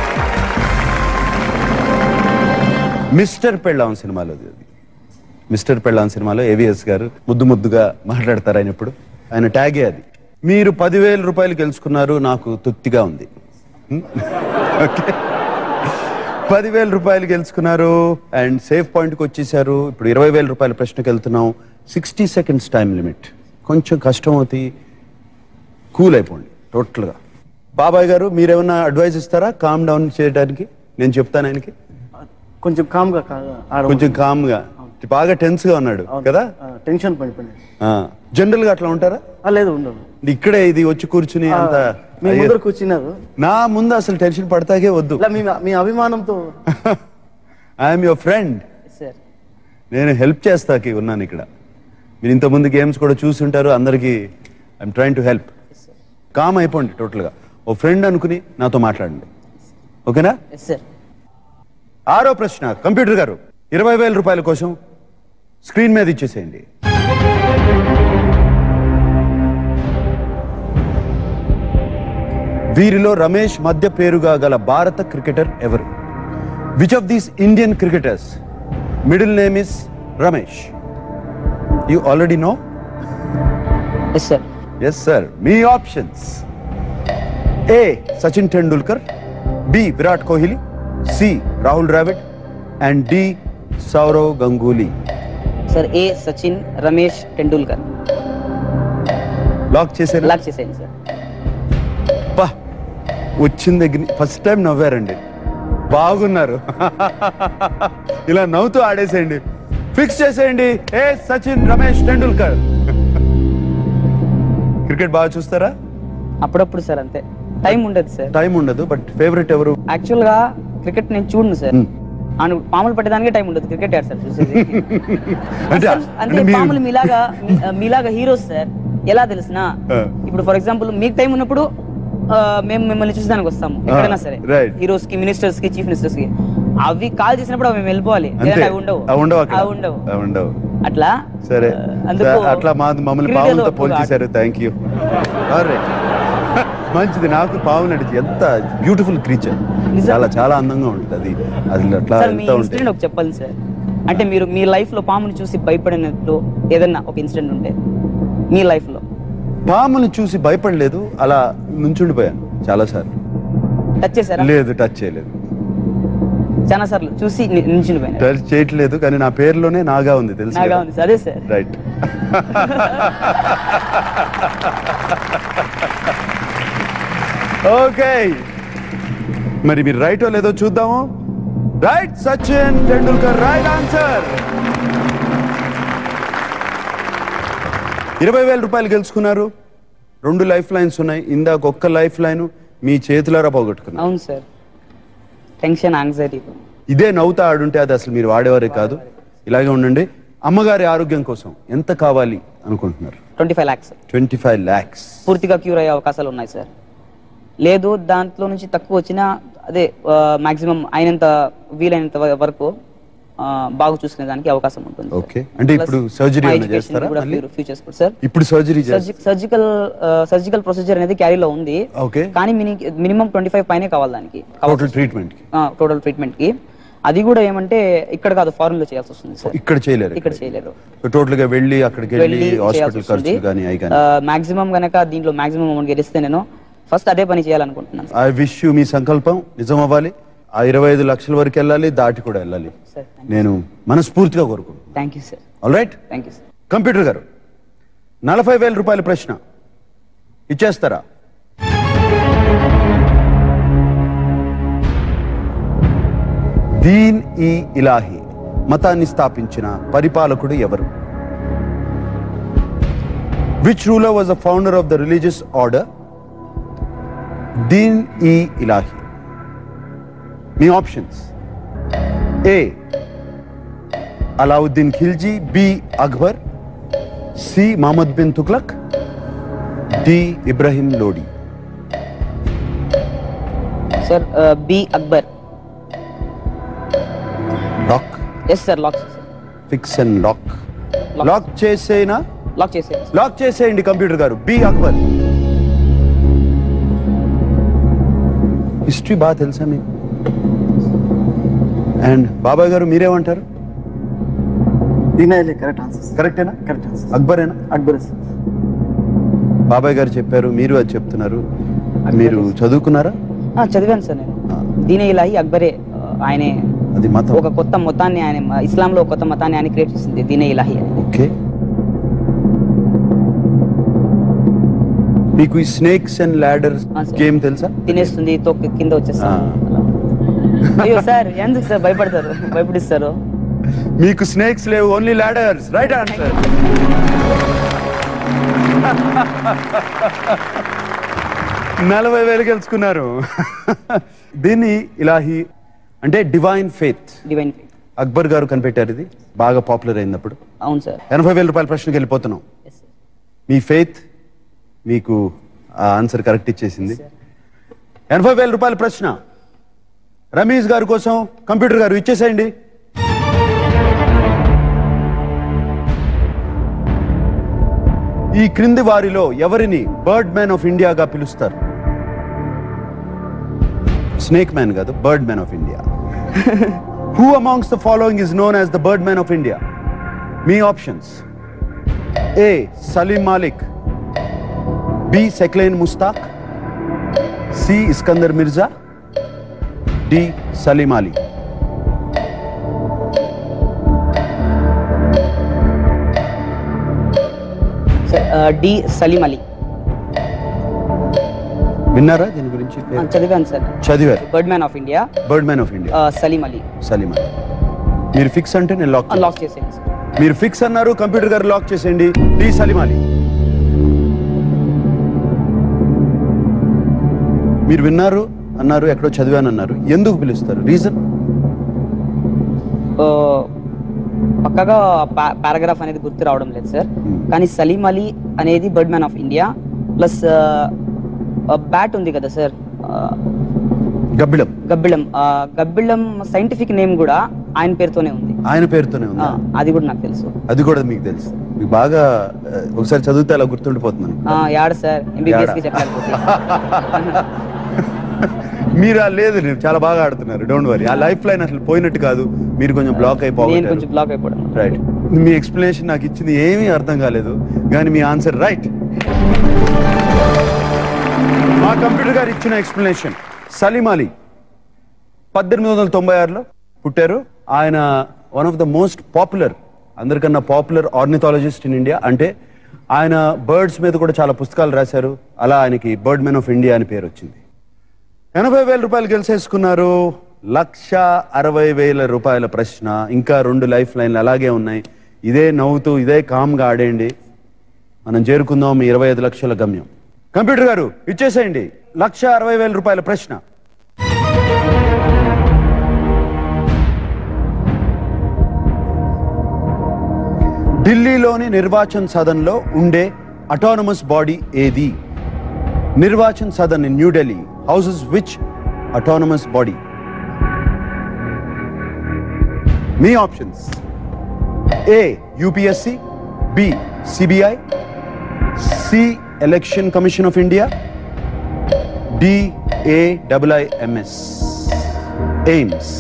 A: మిస్టర్ పెళ్ళాం సినిమాలో ఇది. మిస్టర్ పెళ్ళాం సినిమాలో ఏవిఎస్ గారు ముద్దు ముద్దుగా మాట్లాడతారు ఆయన ఇప్పుడు ఆయన ట్యాగే అది మీరు పదివేల రూపాయలు గెలుచుకున్నారు నాకు తృప్తిగా ఉంది ఓకే పదివేల రూపాయలు గెలుచుకున్నారు అండ్ సేఫ్ పాయింట్కి వచ్చేసారు ఇప్పుడు ఇరవై వేల రూపాయల ప్రశ్నకి వెళ్తున్నాం సిక్స్టీ సెకండ్స్ టైం లిమిట్ కొంచెం కష్టం అవుతుంది కూల్ అయిపోండి టోటల్గా బాబాయ్ గారు మీరేమన్నా అడ్వైస్ ఇస్తారా కామ్ డౌన్ చేయడానికి నేను చెప్తాను ఆయనకి
E: కొంచెం కామ్గా కాదు ఆడ
A: కొంచెం కామ్గా బాగా టెన్స్ గా ఉన్నాడు కదా
E: ఆ, టెన్షన్ పడిపోయింది
A: జనరల్ గా అట్లా ఉంటారా
E: ఆ, లేదు ఉండదు
A: ఇక్కడే ఇది వచ్చి కూర్చుని
E: ఆ,
A: అంత
E: మీ ముందర కూర్చున్నారు
A: నా ముందు అసలు టెన్షన్ పడతాకే వద్దు
E: ఇలా మీ మీ అభిమానంతో
A: ఐఎమ్ యువర్ ఫ్రెండ్
B: సార్
A: నేను హెల్ప్ చేస్తాకి ఉన్నాను ఇక్కడ మీరు ఇంత ముందు గేమ్స్ కూడా చూసుంటారు అందరికి I'm train to help calm అయిపోండి టోటల్గా ఓ ఫ్రెండ్ అనుకుని నాతో మాట్లాడండి ఓకేనా
B: ఎస్ సార్
A: ఆరో ప్రశ్న కంప్యూటర్ గారు ఇరవై వేల రూపాయల కోసం స్క్రీన్ మీద ఇచ్చేసేయండి వీరిలో రమేష్ మధ్య పేరుగా గల భారత క్రికెటర్ ఎవరు which of these Indian cricketers middle name is Ramesh you already know
B: yes sir
A: yes sir మీ options A Sachin Tendulkar B Virat Kohli C Rahul Dravid and D Sourav Ganguly
B: sir A Sachin Ramesh Tendulkar
A: lock చేశారు
B: లాక్ చేసేయండి సార్
A: పా వచ్చిన దగ్గర ఫస్ట్ టైం నవ్వారండి బాగున్నారు ఇలా నవ్వుతూ ఆడేసేయండి ఫిక్స్ చేసేయండి ఏ సచిన్ రమేష్ టెండూల్కర్ క్రికెట్ బాగా చూస్తారా
B: అప్పుడప్పుడు సార్ అంతే టైం ఉండదు సార్
A: టైం ఉండదు బట్ ఫేవరెట్ ఎవరు
B: యాక్చువల్ గా క్రికెట్ నేను చూడను సార్
A: Hmm.
B: అను పాములు పట్టేదానికే టైం ఉండదు క్రికెట్ ఆడు సార్ చూసేది
A: అంటే
B: అసలు అంటే
A: అంటే మీ-
B: పాములు మీలాగా మీ- మీలాగా హీరోస్ సార్ ఎలా తెలిసిన
A: Ah.
B: ఇప్పుడు ఫర్ ఎగ్జాంపుల్ మీకు టైం ఉన్నప్పుడు ఆ, మేము మిమ్మల్ని చూసేదానికి వస్తాము ఎక్కడైనా సరే
A: right.
B: హీరోస్ కి మినిస్టర్స్ కి చీఫ్ మినిస్టర్స్ కి అవి కాల్ చేసినప్పుడు అవి మేము వెళ్ళిపోవాలి
A: అంతే
B: లేదంటే అవి ఉండవు
A: అవి ఉండవు అక్కడ
B: అవి ఉండవు
A: అవి ఉండవు
B: అట్లా
A: సరే
B: ఆ, అందుకు
A: అట్లా మా మమ్మల్ని
B: క్రీడలు
A: పావులతో
B: ఎక్కువగా
A: పోల్చేశారు థ్యాంక్ యూ మంచిది నాకు పావు నడిచి ఎంత బ్యూటిఫుల్ క్రీచర్
B: నిజం.
A: చాలా చాలా అందంగా ఉంటుంది అది అది అట్లా
B: సార్ మీ
A: వెళ్తా ఉంటే
B: ఇన్సిడెంట్ ఒక చెప్పాలి సార్ అంటే మీరు మీ లైఫ్ లో పాముని చూసి భయపడినట్లు ఏదన్నా ఒక ఇన్సిడెంట్ ఉంటే మీ లైఫ్ లో
A: పాముని చూసి భయపడలేదు అలా నుంచుండిపోయాను చాలా సార్లు
B: టచ్ చేశారా
A: లేదు టచ్ చేయలేదు
B: చాలా సార్లు చూసి ని- నిల్చుని పోయినారు
A: టచ్ చేయట్లేదు కానీ నా పేరులోనే నాగా ఉంది తెలుసు
B: నాగా ఉంది సార్ అదే సార్
A: రైట్ ఓకే మరి మీరు రైట్ లేదో చూద్దాము right Sachin Tendulkar right answer ఇరవై వేల రూపాయలు గెలుచుకున్నారు రెండు లైఫ్ లైన్స్ ఉన్నాయి ఇందాక ఒక్క లైఫ్ లైన్ మీ చేతులారా పోగొట్టుకున్నారు
B: అవును సార్ టెన్షన్ యాంగ్జైటీతో
A: ఇదే నవ్వుతా ఆడుంటే అది అసలు మీరు వాడేవారే కాదు ఇలాగే ఉండండి అమ్మగారి ఆరోగ్యం కోసం ఎంత కావాలి అనుకుంటున్నారు
B: twenty five lakhs
A: twenty five lakhs
B: పూర్తిగా క్యూర్ అయ్యే అవకాశాలు ఉన్నాయి సార్ లేదు దాంట్లో నుంచి తక్కువ వచ్చినా అదే మాక్సిమం అయినంత వీలైనంత వ- వరకు ఆ, బాగా చూసుకునే దానికి అవకాశం ఉంటుంది
A: Okay. అంటే ఇప్పుడు surgery ఏమైనా చేస్తారా మళ్ళీ?
B: ఫ్యూచర్స్ కూడా సార్
A: ఇప్పుడు సర్జరీ చేస్తారు
B: సర్జికల్ సర్జికల్ ప్రొసీజర్ అనేది క్యారీలో ఉంది
A: ఓకే
B: కానీ మినిమం ట్వంటీ ఫైవ్ పైనే కావాలి దానికి
A: టోటల్ ట్రీట్మెంట్ కి
B: టోటల్ ట్రీట్మెంట్ కి అది కూడా ఏమంటే ఇక్కడ కాదు ఫారెన్ లో చేయాల్సి వస్తుంది సార్
A: ఇక్కడ చేయలేరు
B: ఇక్కడ చేయలేరు
A: టోటల్ గా వెళ్ళి అక్కడికి వెళ్ళి
B: వెళ్ళి
A: హాస్పిటల్ ఖర్చులు కానీ అవి కానీ
B: మాక్సిమం గనక దీంట్లో మాక్సిమం అమౌంట్ గెలిస్తే నేను ఫస్ట్ అదే పని చేయాలనుకుంటున్నాను
A: ఐ విష్ యూ మీ సంకల్పం నిజం అవ్వాలి ఆ ఇరవై ఐదు లక్షల వరకు వెళ్ళాలి దాటి కూడా వెళ్ళాలి
B: సార్
A: నేను మనస్ఫూర్తిగా కోరుకుంటున్నాను
B: thank you sir
A: all right
B: thank you sir
A: computer గారు నలభై వేల రూపాయల ప్రశ్న ఇచ్చేస్తారా దీన్ ఈ ఇలాహి మతాన్ని స్థాపించిన పరిపాలకుడు ఎవరు which ruler was the founder of the religious order Din i Ilahi మీ options A Alauddin Khilji B Akbar C Muhammad bin Tughlaq D Ibrahim Lodi
B: sir B Akbar
A: lock
B: yes sir lock
A: fix and lock lock చేసేనా
B: లాక్ చేసేయండి
A: లాక్ చేసేయండి కంప్యూటర్ గారు బి అక్బర్ హిస్టరీ బాగా తెలుసా మీకు అండ్ బాబాయ్ గారు మీరేమంటారు
E: దీని కరెక్ట్ ఆన్సర్
A: కరెక్టేనా
E: కరెక్ట్ ఆన్సర్
A: అక్బరేనా
E: అక్బర్
A: బాబాయ్ గారు చెప్పారు మీరు అది చెప్తున్నారు మీరు చదువుకున్నారా
B: ఆ, చదివాను సార్ నేను దీని ఇలాహి అక్బరే ఆ, ఆయనే
A: అది మతం
B: ఒక కొత్త మొత్తాన్ని ఆయన ఇస్లాంలో ఒక కొత్త మతాన్ని ఆయన క్రియేట్ చేసింది దీనే ఇలాహి అని
A: ఓకే మీకు ఈ స్నేక్స్ అండ్ ల్యాడర్స్
B: ఆ, sir.
A: గేమ్ తెలుసా
B: తినేస్తుంది తొక్కి కింద వచ్చేస్తుంది
A: ఆ.
B: అలా. అయ్యో సార్ ఎందుకు సార్ భయపడతారు భయపడిస్తారు
A: మీకు స్నేక్స్ లేవు ఓన్లీ ల్యాడర్స్ రైట్ ఆన్సర్ నలభై వేలు గెలుచుకున్నారు దీన్ని ఇలాహి అంటే డివైన్ ఫేత్
B: డివైన్
A: అక్బర్ గారు కనిపెట్టారు ఇది బాగా పాపులర్ అయినప్పుడు
B: అవును సార్
A: ఎనభై వేల రూపాయల ప్రశ్నకి వెళ్ళిపోతున్నాం
B: Yes, sir.
A: మీ ఫెయిత్ మీకు ఆ ఆన్సర్ కరెక్ట్ ఇచ్చేసింది ఎనభై వేల రూపాయల ప్రశ్న రమేష్ గారి కోసం కంప్యూటర్ గారు ఇచ్చేసేయండి ఈ క్రింది వారిలో ఎవరిని బర్డ్ మ్యాన్ ఆఫ్ ఇండియాగా పిలుస్తారు స్నేక్ మ్యాన్ కాదు bird man of India who amongst the following is known as the bird man of India మీ options A Salim Malik B Saqlain Mushtaq C Iskander Mirza D Salim Ali
B: sir D Salim Ali
A: విన్నారా దీని గురించి
B: ఆ, చదివాను సార్
A: చదివారు
B: bird man of India
A: bird man of India
B: Salim Ali
A: Salim Ali మీరు fix అంటే నేను లాక్
B: లాక్ చేసేయండి సార్
A: మీరు ఫిక్స్ అన్నారు కంప్యూటర్ గారు లాక్ చేసేయండి డి సలీం అలీ మీరు విన్నారు అన్నారు ఎక్కడో చదివాను అన్నారు ఎందుకు పిలుస్తారు రీజన్
B: ఆ, పక్కగా పారాగ్రాఫ్ అనేది గుర్తు రావడం లేదు సార్ కానీ సలీం అలీ అనేది bird man of India plus bat ఉంది కదా సార్ ఆ,
A: గబ్బిడం
B: గబ్బిళం ఆ, గబ్బిళం సైంటిఫిక్ నేమ్ కూడా ఆయన పేరుతోనే ఉంది
A: ఆయన పేరుతోనే ఉంది
B: ఆ, అది కూడా నాకు తెలుసు
A: అది కూడా మీకు తెలుసు మీకు బాగా ఆ, ఒకసారి చదివితే అలా గుర్తుండిపోతున్నాను
B: ఆ, యాడ సార్ ఎంబీబీఎస్ కి
A: యాడ.
B: చెప్పలేకపోతే
A: మీరు ఆ లేదు మీరు చాలా బాగా ఆడుతున్నారు డోంట్ వరీ ఆ లైఫ్ లైన్ అసలు పోయినట్టు కాదు మీరు కొంచెం బ్లాక్
B: నేను
A: అయిపోవాలి
B: కొంచెం బ్లాక్ అయిపోవడం
A: రైట్ మీ ఎక్స్ప్లెనేషన్ నాకు ఇచ్చింది ఏమీ అర్థం కాలేదు కానీ మీ ఆన్సర్ రైట్ మా కంప్యూటర్ గారు ఇచ్చిన ఎక్స్ప్లెనేషన్ సలీం అలీ పద్దెనిమిది వందల తొంభై ఆరులో పుట్టారు ఆయన one of the most popular అందరికన్నా పాపులర్ ఆర్నిథాలజిస్ట్ ఇన్ ఇండియా అంటే ఆయన బర్డ్స్ మీద కూడా చాలా పుస్తకాలు రాశారు అలా ఆయనకి బర్డ్ మ్యాన్ ఆఫ్ ఇండియా అని పేరు వచ్చింది ఎనభై వేల రూపాయలు గెలిచేసుకున్నారు లక్ష అరవై వేల రూపాయల ప్రశ్న ఇంకా రెండు లైఫ్ లైన్లు అలాగే ఉన్నాయి ఇదే నవ్వుతూ ఇదే కామ్గా ఆడేయండి మనం చేరుకుందాం మీ ఇరవై ఐదు లక్షల గమ్యం కంప్యూటర్ గారు ఇచ్చేసేయండి లక్ష అరవై వేల రూపాయల ప్రశ్న ఢిల్లీలోని నిర్వాచన్ సదన్లో ఉండే అటానమస్ బాడీ ఏది Nirvachan Sadan in New Delhi houses which autonomous body మీ options A UPSC B CBI C election commission of India D A డబ్ల్ఐఎంఎస్ ఎయిమ్స్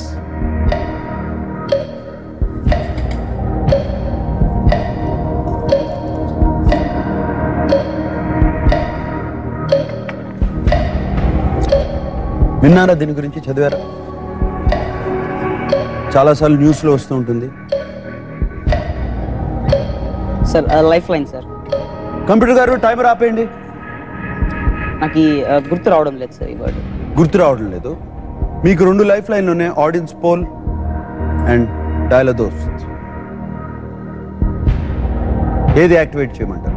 A: విన్నారా దీని గురించి చదివారా చాలాసార్లు న్యూస్లో వస్తూ ఉంటుంది
B: sir life line sir
A: computer గారు టైమర్ ఆపేయండి
B: నాకు ఈ ఆ, గుర్తు రావడం లేదు సార్ ఈ వర్డ్
A: గుర్తు రావడం లేదు మీకు రెండు లైఫ్ లైన్లు ఉన్నాయి ఆడియన్స్ పోల్ అండ్ డైల దోస్త్ ఏది యాక్టివేట్ చేయమంటారు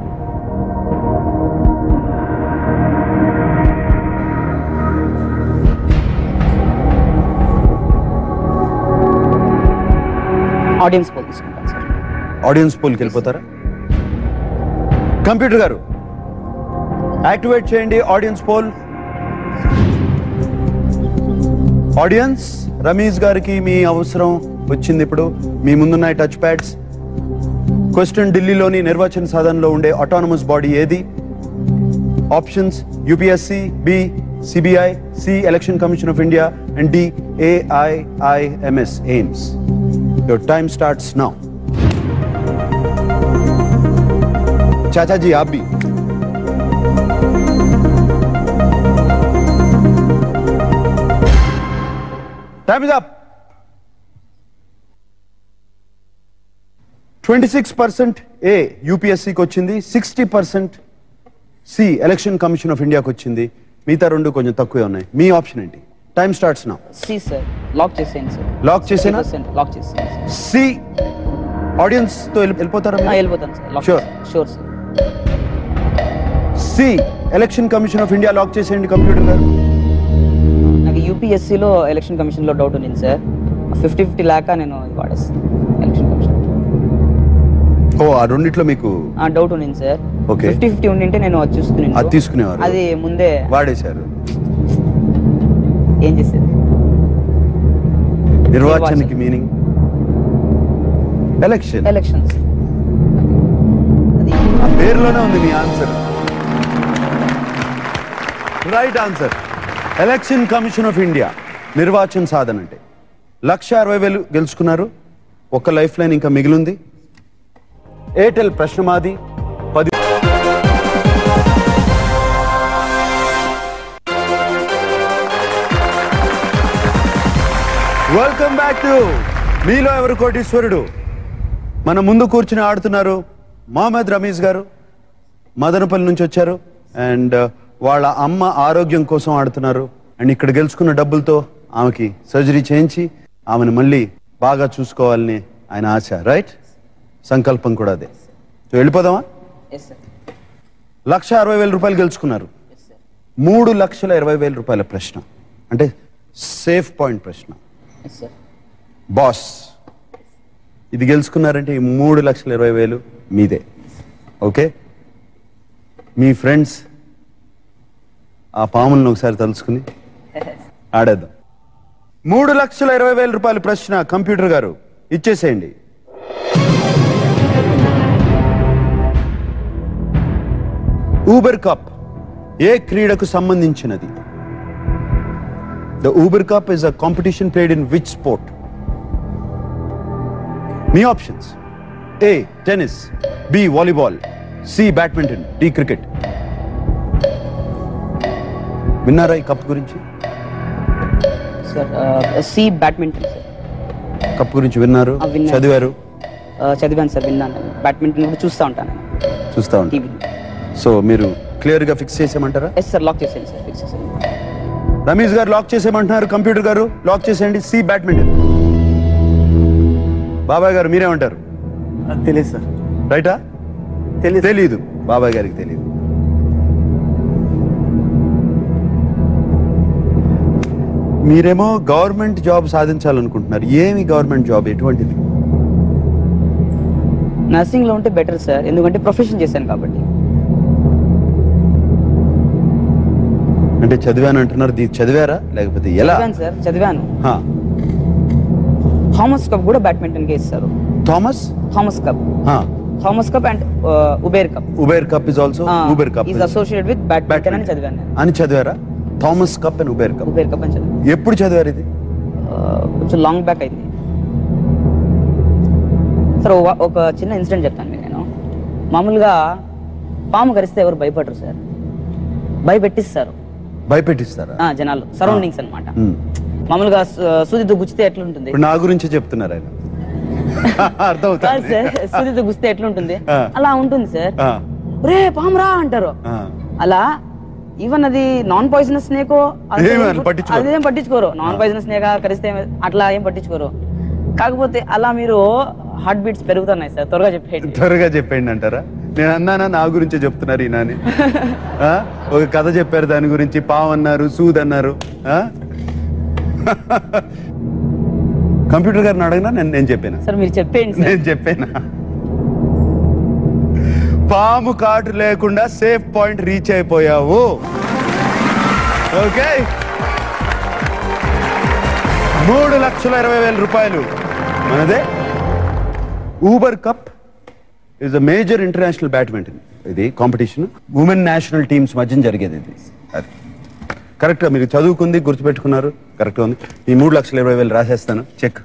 B: ఆడియన్స్ పోల్ తీసుకుంటాను సార్
A: ఆడియన్స్ పోల్కి వెళ్ళిపోతారా కంప్యూటర్ గారు యాక్టివేట్ చేయండి ఆడియన్స్ పోల్ ఆడియన్స్ రమేష్ గారికి మీ అవసరం వచ్చింది ఇప్పుడు మీ ముందున్నాయి టచ్ ప్యాడ్స్ క్వశ్చన్ ఢిల్లీలోని నిర్వాచన సాధనలో ఉండే ఆటానమస్ బాడీ ఏది options UPSC B CBI C election commission of India and D AIIMS AIIMS your time starts now चाचा जी आप भी time is up 26 percent A యూపీఎస్సీకి వచ్చింది sixty percent C election commission of ఇండియాకి వచ్చింది మిగతా రెండు కొంచెం తక్కువే ఉన్నాయి మీ ఆప్షన్ ఏంటి టైం స్టార్ట్స్ నా
B: సి సార్ లాక్ చేసేయండి సార్
A: Lock చేసేనా?
B: లాక్ చేసేయండి సార్
A: సి ఆడియన్స్ తో వెళ్ళి- వెళ్ళిపోతారా
B: ఆ,
A: మీరు?
B: వెళ్ళిపోతాను sir lock
A: Sure.
B: Sure sir
A: C election commission of India lock చేసేయండి కంప్యూటర్ గారు
B: నాకు యూపీఎస్సీలో ఎలక్షన్ కమిషన్లో డౌట్ ఉంది సార్ ఫిఫ్టీ ఫిఫ్టీ లాకా నేను ఇది వాడేస్తాను ఎలక్షన్ కమిషన్
A: ఓ ఆ రెండిట్లో మీకు
B: ఆ డౌట్ ఉంది సార్
A: Okay.
B: ఫిఫ్టీ ఫిఫ్టీ ఉండింటే నేను అది చూసుకుని
A: అది తీసుకునేవారు.
B: అది ముందే
A: వాడేశారు
B: ఏం చేసేది
A: నిర్వాచనకి మీనింగ్ ఎలక్షన్
B: ఎలక్షన్స్ అది
A: ఆ పేరులోనే ఉంది మీ answer right answer election commission of India Nirvachan Sadan అంటే లక్ష అరవై వేలు గెలుచుకున్నారు ఒక లైఫ్ లైన్ ఇంకా మిగిలింది ఎయిర్టెల్ ప్రశ్న మాది పది వెల్కమ్ బ్యాక్ టు మీలో ఎవరు కోటీశ్వరుడు మన ముందు కూర్చుని ఆడుతున్నారు మహమ్మద్ రమీజ్ గారు మదనపల్లి నుంచి వచ్చారు అండ్ వాళ్ళ అమ్మ ఆరోగ్యం కోసం ఆడుతున్నారు అండ్ ఇక్కడ గెలుచుకున్న డబ్బులతో ఆమెకి సర్జరీ చేయించి ఆమెను మళ్ళీ బాగా చూసుకోవాలని ఆయన ఆశ రైట్ సంకల్పం కూడా అదే సో వెళ్ళిపోదామా
B: ఎస్ సార్
A: లక్ష అరవై వేల రూపాయలు గెలుచుకున్నారు మూడు లక్షల ఇరవై వేల రూపాయల ప్రశ్న అంటే సేఫ్ పాయింట్ ప్రశ్న
B: ఎస్ సార్
A: బాస్ ఇది గెలుచుకున్నారంటే ఈ మూడు లక్షల ఇరవై వేలు మీదే ఓకే మీ ఫ్రెండ్స్ ఆ పాములను ఒకసారి తలుచుకుని ఆడేద్దాం మూడు లక్షల ఇరవై వేల రూపాయల ప్రశ్న కంప్యూటర్ గారు ఇచ్చేసేయండి ఊబర్ కప్ ఏ క్రీడకు సంబంధించినది the Uber cup is a competition played in which sport మీ options A tennis B volleyball C badminton D cricket విన్నారా ఈ కప్ గురించి
B: sir C badminton sir
A: cup గురించి విన్నారు
B: ఆ, విన్నాను.
A: చదివారు
B: ఆ, చదివాను సార్ విన్నాను బ్యాడ్మింటన్ కూడా చూస్తూ ఉంటాను
A: చూస్తా ఉంటారు
B: టీవీలో
A: సో మీరు క్లియర్ గా ఫిక్స్ చేసేయమంటారా
B: ఎస్ సార్ లాక్ చేసేయండి సార్ ఫిక్స్ చేసేయండి
A: రమేష్ గారు లాక్ చేసేయమంటున్నారు కంప్యూటర్ గారు లాక్ చేసేయండి సి బ్యాడ్మింటన్ బాబాయ్ గారు మీరేమంటారు
E: అది తెలియదు సార్
A: రైటా
E: తెలియదు
A: తెలీదు బాబాయ్ గారికి తెలియదు మీరేమో గవర్నమెంట్ జాబ్ సాధించాలనుకుంటున్నారు ఏమి గవర్నమెంట్ జాబ్ ఎటువంటిది
B: నర్సింగ్ లో ఉంటే బెటర్ సార్ ఎందుకంటే ప్రొఫెషన్ చేశాను కాబట్టి
A: అంటే చదివాను అంటున్నారు దీ- చదివారా లేకపోతే ఎలా
B: చదివాను సార్ చదివాను
A: హా.
B: థామస్ కప్ కూడా బ్యాడ్మింటన్ కే ఇస్తారు
A: థామస్
B: థామస్ కప్
A: హా.
B: Thomas cup and Uber cup
A: Uber cup is also Uber cup
B: is associated with badminton అని చదివాను నేను
A: అని చదివారా Thomas cup and Uber cup
B: Uber cup అని చదివాను
A: ఎప్పుడు చదివారు ఇది
B: Uh, కొంచెం లాంగ్ బ్యాక్ అయింది సార్ ఒక- ఒక చిన్న ఇన్సిడెంట్ చెప్తాను మీకు నేను మామూలుగా పాము కరిస్తే ఎవరు భయపడరు సార్ భయపెట్టిస్తారు
A: భయపెట్టిస్తారా
B: ఆ, జనాలు సరౌండింగ్స్ అన్నమాట
A: ఉమ్.
B: మామూలుగా సు- సూదితో గుచ్చితే ఎట్లుంటుంది
A: ఇప్పుడు నా గురించి చెప్తున్నారు ఆయన
B: కాదు
A: అర్థమవుతుంది
B: సార్ సూదితో గుస్తే ఎట్లుంటుంది
A: ఆ.
B: అలా ఉంటుంది సార్
A: ఆ,
B: రే పామురా అంటారు
A: ఆ.
B: అలా ఈవెన్ అది నాన్ పాయిజనస్ స్నేకో
A: ఏమీ వాళ్ళు పట్టించుకోరు.
B: అదేం పట్టించుకోరు నాన్ పాయిజనస్ స్నేక్ కరిస్తే ఏమి- అట్లా ఏం పట్టించుకోరు కాకపోతే అలా మీరు హార్ట్ బీట్స్ పెరుగుతున్నాయి సార్ త్వరగా చెప్పేయండి
A: త్వరగా చెప్పండి అంటారా నేను అన్నానా నా గురించే చెప్తున్నారు ఈయన అని. ఆ ఒక కథ చెప్పారు దాని గురించి పావు అన్నారు సూద్ అన్నారు ఆ? కంప్యూటర్ గారిని అడగనా నేను నేను చెప్పాను
B: సార్ మీరు చెప్పేయండి సార్
A: నేను చెప్పానా పాము కాటు లేకుండా సేఫ్ పాయింట్ రీచ్ అయిపోయావు ఓకే మూడు లక్షల ఇరవై వేల రూపాయలు మనదే Uber cup is a major international badminton ఇది కాంపిటీషన్ ఉమెన్ నేషనల్ టీమ్స్ మధ్య జరిగేది ఇది అది కరెక్ట్గా మీరు చదువుకుంది గుర్తుపెట్టుకున్నారు కరెక్ట్గా ఉంది ఈ మూడు లక్షల ఇరవై వేలు రాసేస్తాను చెక్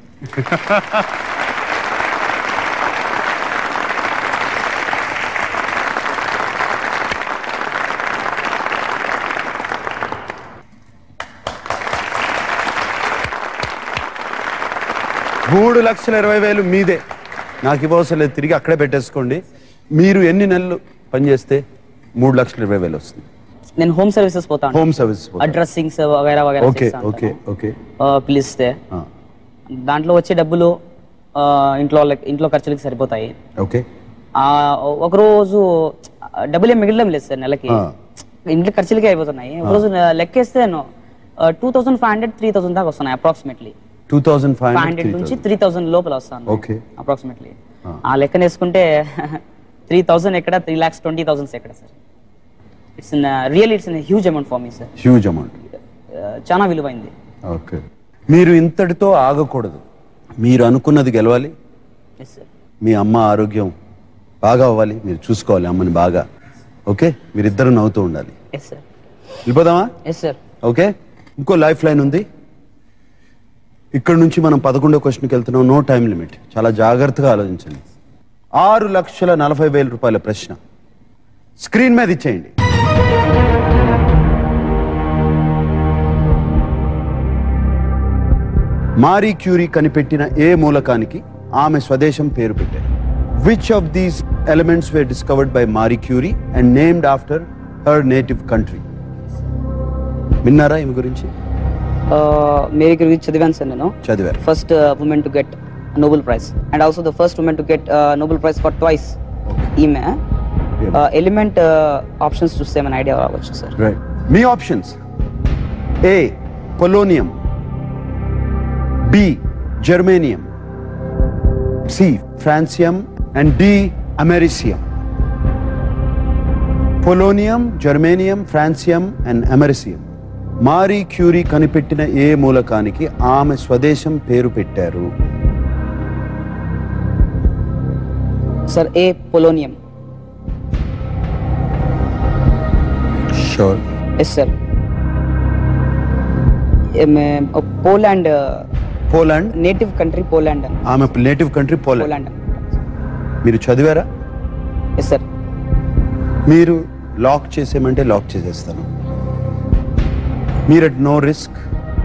A: మూడు లక్షల ఇరవై వేలు మీదే నాకు ఇవ్వవసరం లేదు తిరిగి అక్కడే పెట్టేసుకోండి మీరు ఎన్ని నెలలు పనిచేస్తే మూడు లక్షల ఇరవై వేలు వస్తుంది
B: నేను హోమ్ సర్వీసెస్ పోతాను
A: హోమ్ సర్వీస్
B: అడ్రస్సింగ్స్ వగైరా వగైరా
A: ఓకే
B: చేస్తా
A: ఓకే
B: ఉంటాను.
A: ఓకే
B: ఆ, పిలిస్తే దాంట్లో వచ్చే డబ్బులు ఆ, ఇంట్లో వాళ్ళకి ఇంట్లో ఖర్చులకి సరిపోతాయి
A: ఓకే
B: ఆ, ఒకరోజు డబ్బులు ఏం మిగలడం లేదు సార్ నెలకి
A: ఆ.
B: ఇంట్లో ఖర్చులకే అయిపోతున్నాయి ఒకరోజు లెక్కేస్తే two thousand five hundred three thousand దాకా వస్తున్నాయి approximately
A: two thousand five
B: five hundred నుంచి త్రీ థౌసండ్ లోపల వస్తాను
A: Okay.
B: అప్రాక్సిమేట్లీ ఆ లెక్కన వేసుకుంటే త్రీ థౌసండ్ ఎక్కడ త్రీ లాక్స్ ట్వంటీ థౌసండ్స్ ఎక్కడ sir it's real it's huge amount for me sir
A: huge amount
B: చాలా విలువైంది
A: ఓకే మీరు ఇంతటితో ఆగకూడదు మీరు అనుకున్నది గెలవాలి
B: ఎస్ సార్
A: మీ అమ్మ ఆరోగ్యం బాగా అవ్వాలి మీరు చూసుకోవాలి అమ్మని బాగా ఓకే మీరిద్దరు నవ్వుతూ ఉండాలి
B: ఎస్ సార్
A: వెళ్ళిపోదామా
B: ఎస్ సార్
A: ఓకే ఇంకో లైఫ్ లైన్ ఉంది ఇక్కడ నుంచి మనం పదకొండో క్వశ్చన్కి వెళ్తున్నాం నో టైం లిమిట్ చాలా జాగ్రత్తగా ఆలోచించండి ఆరు లక్షల నలభై వేల రూపాయల ప్రశ్న స్క్రీన్ మీద ఇచ్చేయండి మారీ క్యూరీ కనిపెట్టిన ఏ మూలకానికి ఆమె స్వదేశం పేరు పెట్టారు which of these elements were discovered by Marie Curie and named after her native country విన్నారా ఈమె గురించి
B: మేరీ గురించి చదివాను సార్ నేను
A: చదివారు
B: first women to get Nobel prize and also the first women to get Nobel prize for twice ఈమె element options చూస్తే ఏమైనా ఐడియా రావచ్చు సార్
A: రైట్ మీ options A polonium B germanium C francium and D americium polonium germanium francium and అమెరిసియం Marie Curie కనిపెట్టిన ఏ మూలకానికి ఆమె స్వదేశం పేరు పెట్టారు
B: sir A polonium
A: sure
B: yes sir Poland
A: Poland
B: native country Poland
A: ఆమె నేటివ్ కంట్రీ పోలాండ్
B: పోలాండ్
A: మీరు చదివారా
B: ఎస్ సార్
A: మీరు లాక్ చేసేయమంటే లాక్ చేసేస్తాను మీరు అట్ నో రిస్క్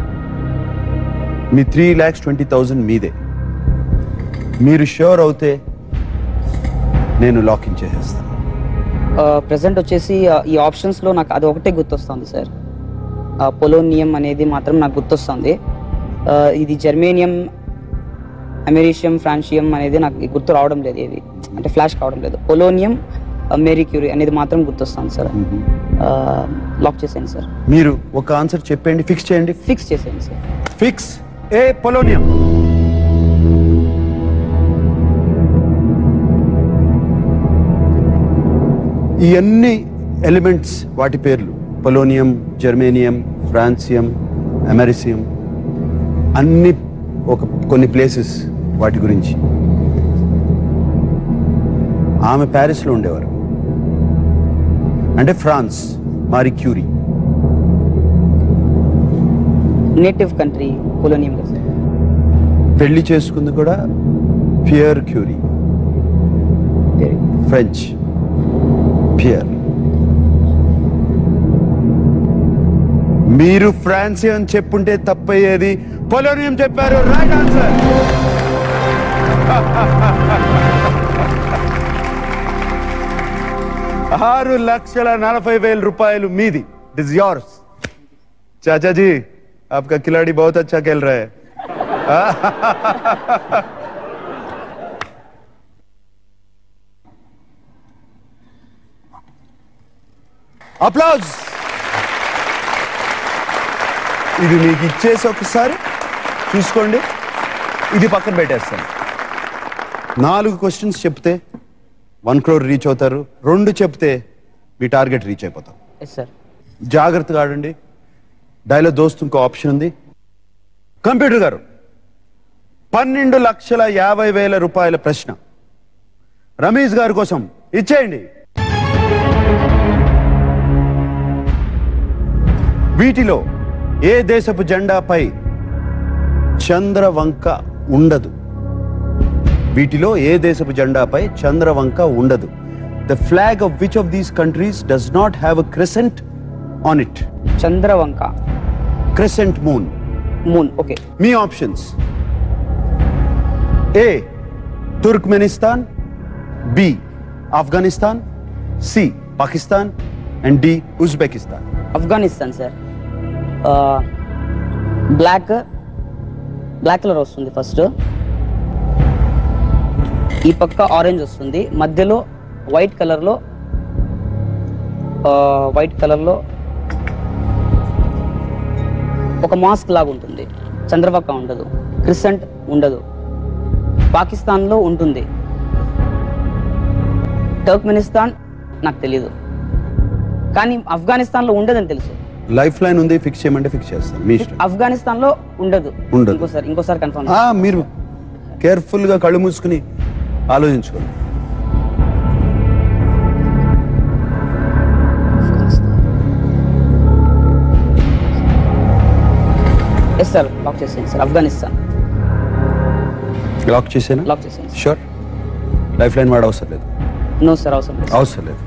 A: మీ త్రీ ల్యాక్స్ ట్వంటీ థౌజండ్ మీదే మీరు ష్యూర్ అవుతే నేను లాక్ ఇన్ చేసేస్తాను
B: ప్రెసెంట్ వచ్చేసి uh, ఈ ఆప్షన్స్ లో నాకు అది ఒకటే గుర్తొస్తుంది సార్ పొలోనియం అనేది మాత్రం నాకు గుర్తొస్తుంది ఆ, ఇది జర్మేనియం అమెరిషియం ఫ్రాన్షియం అనేది నాకు గుర్తు రావడం లేదు ఇది అంటే ఫ్లాష్ కావడం లేదు పొలోనియం మెరిక్యూరీ అనేది మాత్రం గుర్తొస్తుంది సార్ లాక్ చేసేయండి సార్
A: మీరు ఒక ఆన్సర్ చెప్పండి ఫిక్స్ చేయండి
B: ఫిక్స్ చేసేయండి సార్
A: ఫిక్స్ ఏ పొలోనియం ఈ అన్ని ఎలిమెంట్స్ వాటి పేర్లు పొలోనియం జర్మేనియం ఫ్రాన్సియం అమెరిసియం అన్ని ఒక కొన్ని ప్లేసెస్ వాటి గురించి ఆమె ప్యారిస్లో ఉండేవారు అంటే France Marie Curie
B: native country polonium కదా సార్
A: పెళ్లి చేసుకుంది కూడా పియర్ క్యూరీ ఫ్రెంచ్ పియర్ మీరు ఫ్రాన్సీ అని చెప్పుంటే తప్పయ్యేది పొలోనియం చెప్పారు రైట్ ఆన్సర్ ఆరు లక్షల నలభై వేల రూపాయలు మీది ఇట్ ఇస్ योर्स चाचा जी आपका खिलाड़ी बहुत अच्छा खेल रहा है అప్లాజ్ ఇది మీకు ఇచ్చేసి ఒకసారి చూసుకోండి ఇది పక్కన పెట్టేస్తాను నాలుగు క్వశ్చన్స్ చెప్తే వన్ క్రోర్ రీచ్ అవుతారు రెండు చెప్తే మీ టార్గెట్ రీచ్ అయిపోతారు
B: ఎస్ సార్
A: జాగ్రత్తగా ఆడండి డైలో దోస్తు ఇంకో ఆప్షన్ ఉంది కంప్యూటర్ గారు పన్నెండు లక్షల యాభై వేల రూపాయల ప్రశ్న రమేష్ గారి కోసం ఇచ్చేయండి వీటిలో ఏ దేశపు జెండాపై చంద్రవంక ఉండదు వీటిలో ఏ దేశపు జెండాపై చంద్రవంక ఉండదు the flag of which of these countries does not have a crescent on it
B: చంద్రవంక
A: క్రెసెంట్ మూన్
B: మూన్ ఓకే
A: మీ options A Turkmenistan B Afghanistan C Pakistan and D Uzbekistan
B: Afghanistan sir black black colour వస్తుంది ఫస్ట్ ఈ పక్క orange వస్తుంది మధ్యలో white కలర్లో white కలర్లో ఒక మాస్క్ లాగా ఉంటుంది చంద్రబాక ఉండదు క్రిసెంట్ ఉండదు పాకిస్తాన్లో ఉంటుంది టర్క్మెనిస్తాన్ నాకు తెలియదు కానీ ఆఫ్ఘనిస్తాన్లో ఉండదని తెలుసు
A: లైఫ్ లైన్ ఉంది ఫిక్స్ చేయమంటే ఫిక్స్ చేస్తాను మీ ఇష్టం
B: ఆఫ్ఘనిస్తాన్లో ఉండదు
A: ఉండదు.
B: ఇంకోసారి ఇంకోసారి కన్ఫర్మ్
A: ఆ, మీరు కేర్ఫుల్ గా కళ్ళు మూసుకుని ఆలోచించుకోండి
B: ఎస్ సార్ లాక్ చేసేయండి సార్ ఆఫ్ఘనిస్తాన్
A: లాక్ చేసేనా
B: లాక్ చేసేయండి
A: షూర్ లైఫ్ లైన్ వాడ అవసరం లేదు
B: నో సార్ అవసరం లేదు
A: అవసరం లేదు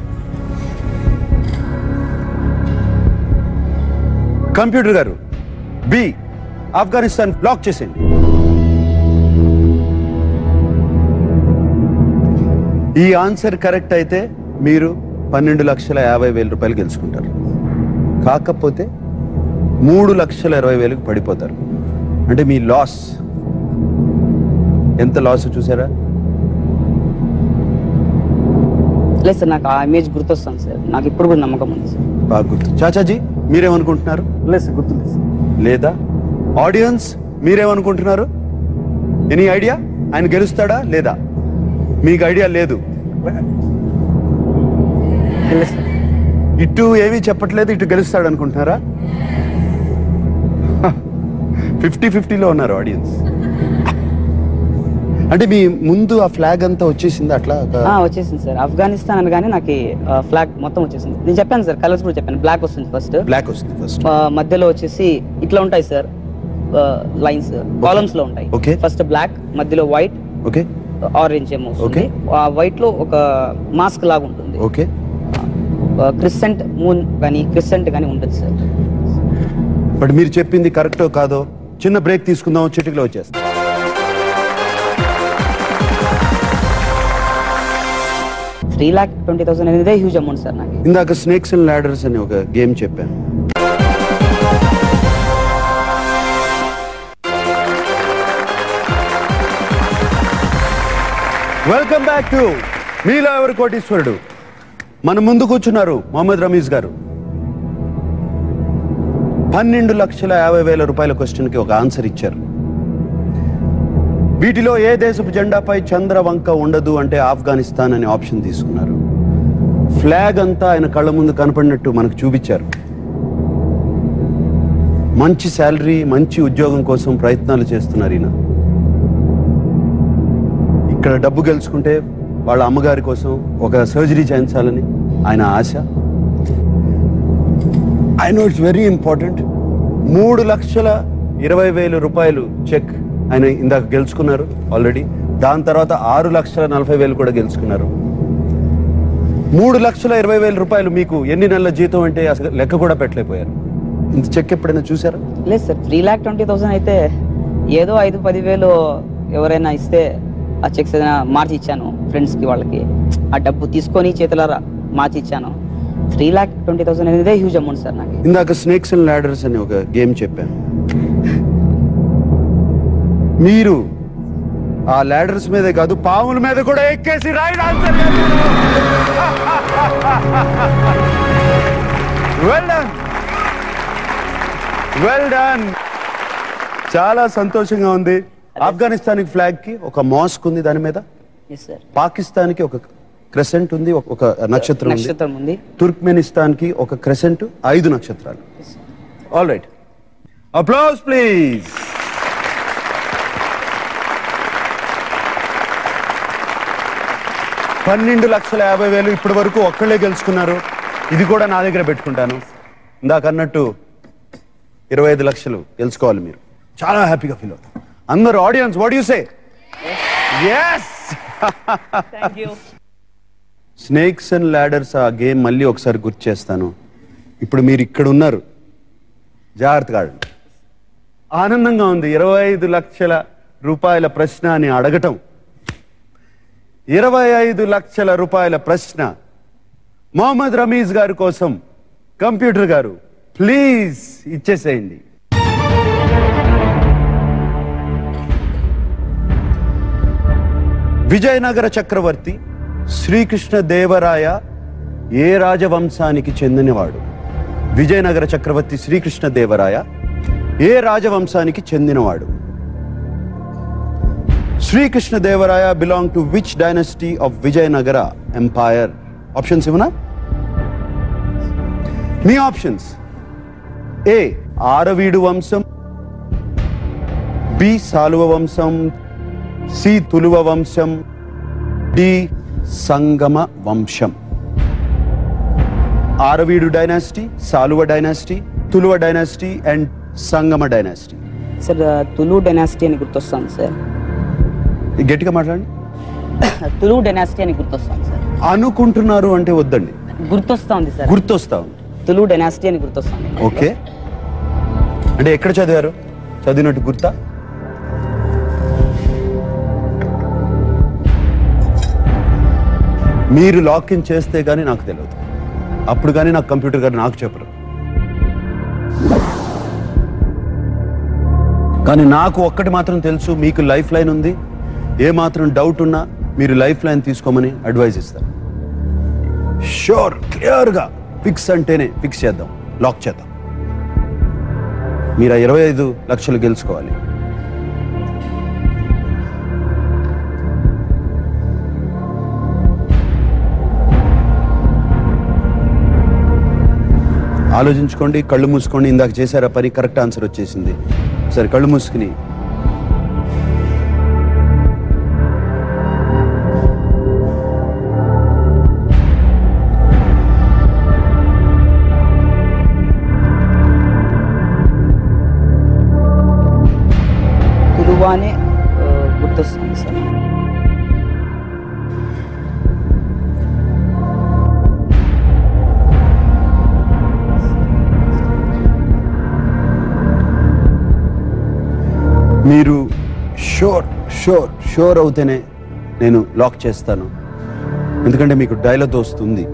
A: కంప్యూటర్ గారు బి ఆఫ్ఘనిస్తాన్ లాక్ చేసేయండి ఈ ఆన్సర్ కరెక్ట్ అయితే మీరు పన్నెండు లక్షల యాభై వేల రూపాయలు గెలుచుకుంటారు కాకపోతే మూడు లక్షల ఇరవై వేలకు పడిపోతారు అంటే మీ లాస్ ఎంత లాస్ చూసారా
B: లేదు సార్ నాకు ఆ ఇమేజ్ గుర్తొస్తాను సార్ నాకు ఇప్పుడు కూడా నమ్మకం ఉంది సార్
A: బాగా గుర్తు చాచాజీ మీరేమనుకుంటున్నారు
E: లేదు సార్ గుర్తుంది సార్
A: లేదా ఆడియన్స్ మీరేమనుకుంటున్నారు ఎనీ ఐడియా ఆయన గెలుస్తాడా లేదా మీకు ఐడియా లేదు
E: లేదు సార్
A: ఇటు ఏమీ చెప్పట్లేదు ఇటు గెలుస్తాడు అనుకుంటున్నారా ఫిఫ్టీ ఫిఫ్టీలో ఉన్నారు ఆడియన్స్ అంటే మీ ముందు ఆ ఫ్లాగ్ అంతా వచ్చేసింది అట్లా ఒక-
B: ఆ, వచ్చేసింది సార్ ఆఫ్ఘనిస్తాన్ అనగానే నాకు ఫ్లాగ్ మొత్తం వచ్చేసింది నేను చెప్పాను సార్ కలర్స్ కూడా చెప్పాను బ్లాక్ వస్తుంది ఫస్ట్
A: బ్లాక్ వస్తుంది ఫస్ట్
B: మధ్యలో వచ్చేసి ఇట్లా ఉంటాయి సార్ లైన్స్ కాలమ్స్ లో ఉంటాయి
A: Okay.
B: ఫస్ట్ బ్లాక్ మధ్యలో వైట్
A: ఓకే
B: ఆరెంజ్ ఏమో వస్తుంది
A: Okay.
B: ఆ వైట్ లో ఒక మాస్క్ లాగా ఉంటుంది
A: ఓకే
B: క్రిసెంట్ మూన్ కానీ క్రిసెంట్ కానీ ఉంటుంది సార్
A: బట్ మీరు చెప్పింది కరెక్టో కాదో చిన్న బ్రేక్ తీసుకుందాం చిటికలో వచ్చేస్తాం
B: త్రీ లాక్ ట్వంటీ థౌసండ్ అనేది హ్యూజ్ అమౌంట్ సార్ నాకు
A: ఇందాక స్నేక్స్ అండ్ ల్యాడర్స్ అని ఒక గేమ్ చెప్పాను వెల్కమ్ బ్యాక్ టు మీలో ఎవరు కోటీశ్వరుడు మన ముందు కూర్చున్నారు మొహమ్మద్ రమీజ్ గారు పన్నెండు లక్షల యాభై వేల రూపాయల క్వశ్చన్ కి ఒక ఆన్సర్ ఇచ్చారు వీటిలో ఏ దేశపు జెండాపై చంద్ర వంక ఉండదు అంటే ఆఫ్ఘనిస్తాన్ అనే ఆప్షన్ తీసుకున్నారు ఫ్లాగ్ అంతా ఆయన కళ్ళ ముందు కనపడినట్టు మనకు చూపించారు మంచి శాలరీ మంచి ఉద్యోగం కోసం ప్రయత్నాలు చేస్తున్నారు ఈయన ఇక్కడ డబ్బు గెలుచుకుంటే వాళ్ళ అమ్మగారి కోసం ఒక సర్జరీ చేయించాలని ఆయన ఆశ I know it's very important మూడు లక్షల ఇరవై వేల రూపాయలు చెక్ ఆయన ఇందాక గెలుచుకున్నారు ఆల్రెడీ దాని తర్వాత ఆరు లక్షల నలభై వేలు కూడా గెలుచుకున్నారు మూడు లక్షల ఇరవై వేల రూపాయలు మీకు ఎన్ని నెలల జీతం అంటే అసలు లెక్క కూడా పెట్టలేకపోయారు ఇంత చెక్ ఎప్పుడైనా చూసారా
B: లేదు sir three lakh twenty thousand అయితే ఏదో ఐదు పదివేలు ఎవరైనా ఇస్తే ఆ చెక్స్ ఏదైనా మార్చి ఇచ్చాను ఫ్రెండ్స్కి వాళ్ళకి ఆ డబ్బు తీసుకొని చేతులారా మార్చి ఇచ్చాను త్రీ ల్యాక్ ట్వంటీ థౌసండ్ అనేది హ్యూజ్ అమౌంట్ సార్ నాకు
A: ఇందాక స్నేక్స్ అండ్ ల్యాడర్స్ అని ఒక గేమ్ చెప్పాను మీరు ఆ ల్యాడర్స్ మీదే కాదు పాముల మీద కూడా ఎక్కేసి right answer well done well done చాలా సంతోషంగా ఉంది ఆఫ్ఘనిస్తాన్ ఫ్లాగ్ కి ఒక మాస్క్ ఉంది దాని మీద
B: ఎస్ సార్
A: పాకిస్తాన్ కి ఒక క్రెసెంట్ ఉంది ఒక- ఒక నక్షత్రం ఉంది
B: నక్షత్రం ఉంది
A: తుర్క్మెనిస్తాన్ కి ఒక క్రెసెంట్ ఐదు నక్షత్రాలు ఆల్ రైట్ అప్లాస్ ప్లీజ్ పన్నెండు లక్షల యాభై వేలు ఇప్పటి వరకు ఒక్కళ్ళే గెలుచుకున్నారు ఇది కూడా నా దగ్గర పెట్టుకుంటాను ఇందాక అన్నట్టు ఇరవై ఐదు లక్షలు గెలుచుకోవాలి మీరు చాలా హ్యాపీగా ఫీల్ అవుతాం అందరు audience what you say yes snakes and ladders ఆ గేమ్ మళ్ళీ ఒకసారి గుర్తు చేస్తాను ఇప్పుడు మీరు ఇక్కడ ఉన్నారు జాగ్రత్తగా ఆడండి ఆనందంగా ఉంది ఇరవై ఐదు లక్షల రూపాయల ప్రశ్న అని అడగటం ఇరవై ఐదు లక్షల రూపాయల ప్రశ్న మొహమ్మద్ రమీజ్ గారి కోసం కంప్యూటర్ గారు ప్లీజ్ ఇచ్చేసేయండి విజయనగర చక్రవర్తి శ్రీకృష్ణ దేవరాయ ఏ రాజవంశానికి చెందినవాడు విజయనగర చక్రవర్తి శ్రీకృష్ణ దేవరాయ ఏ రాజవంశానికి చెందినవాడు Srikrishna Devaraya belong to which dynasty of Vijayanagara empire options ఇవ్వనా మీ ఆప్షన్స్ ఏ ఆరవీడు వంశం బి సాలువ వంశం సి తులువ వంశం డి సంగమ వంశం Araveedu dynasty Saluva dynasty Tuluva dynasty and Sangama dynasty
B: sir Tulu dynasty అని గుర్తొస్తుంది సార్
A: గట్టిగా మాట్లాడండి
B: తులు డైనాసిటీ అని గుర్తొస్తుంది సార్
A: అనుకుంటున్నారు అంటే వద్దండి
B: గుర్తొస్తుంది సార్
A: గుర్తొస్తా ఉంది
B: తులు డైనాసిటీ అని గుర్తొస్తుంది
A: ఓకే అంటే ఎక్కడ చదివారు చదివినట్టు గుర్తా మీరు లాక్ఇన్ చేస్తే గానీ నాకు తెలియదు అప్పుడు కానీ నాకు కంప్యూటర్ గారు నాకు చెప్పరు కానీ నాకు ఒక్కటి మాత్రం తెలుసు మీకు లైఫ్ లైన్ ఉంది ఏ మాత్రం డౌట్ ఉన్నా మీరు లైఫ్ లైన్ తీసుకోమని అడ్వైజ్ ఇస్తారు షూర్ క్లియర్గా ఫిక్స్ అంటేనే ఫిక్స్ చేద్దాం లాక్ చేద్దాం మీరు ఆ ఇరవై ఐదు లక్షలు గెలుచుకోవాలి ఆలోచించుకోండి కళ్ళు మూసుకోండి ఇందాక చేశారా పని కరెక్ట్ ఆన్సర్ వచ్చేసింది సరే కళ్ళు మూసుకుని
B: తులువానే ఆ, గుర్తొస్తుంది సార్
A: మీరు షోర్ షోర్ షోర్ అవుతేనే నేను లాక్ చేస్తాను ఎందుకంటే మీకు డైలతో వస్తుంది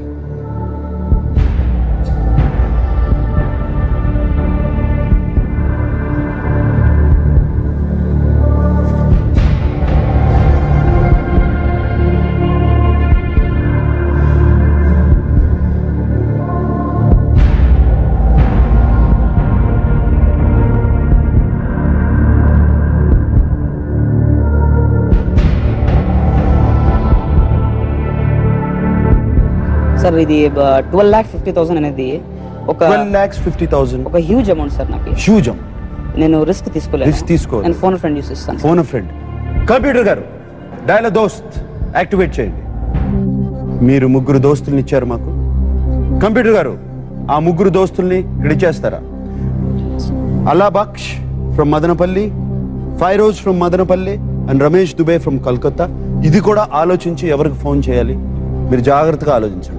B: సార్ ఇది ట్వెల్వ్ ల్యాక్ ఫిఫ్టీ థౌసండ్ అనేది ఒక
A: ట్వెల్వ్ ల్యాక్స్ ఫిఫ్టీ థౌసండ్
B: ఒక హ్యూజ్ అమౌంట్ సార్ నాకు
A: హ్యూజ్
B: నేను రిస్క్ తీసుకోలేదు
A: Risk తీసుకోవద్దు.
B: నేను ఫోన్ ఫ్రెండ్ యూస్ ఇస్తాను
A: ఫోన్ ఫ్రెండ్ కంప్యూటర్ గారు డయల్ దోస్త్ యాక్టివేట్ చేయండి మీరు ముగ్గురు దోస్తుల్ని ఇచ్చారు మాకు కంప్యూటర్ గారు ఆ ముగ్గురు దోస్తుల్ని ఇక్కడ ఇచ్చేస్తారా Allah Baksh from Madanapalle Firoz from Madanapalle and Ramesh Dubey from Calcutta ఇది కూడా ఆలోచించి ఎవరికి ఫోన్ చేయాలి మీరు జాగ్రత్తగా ఆలోచించండి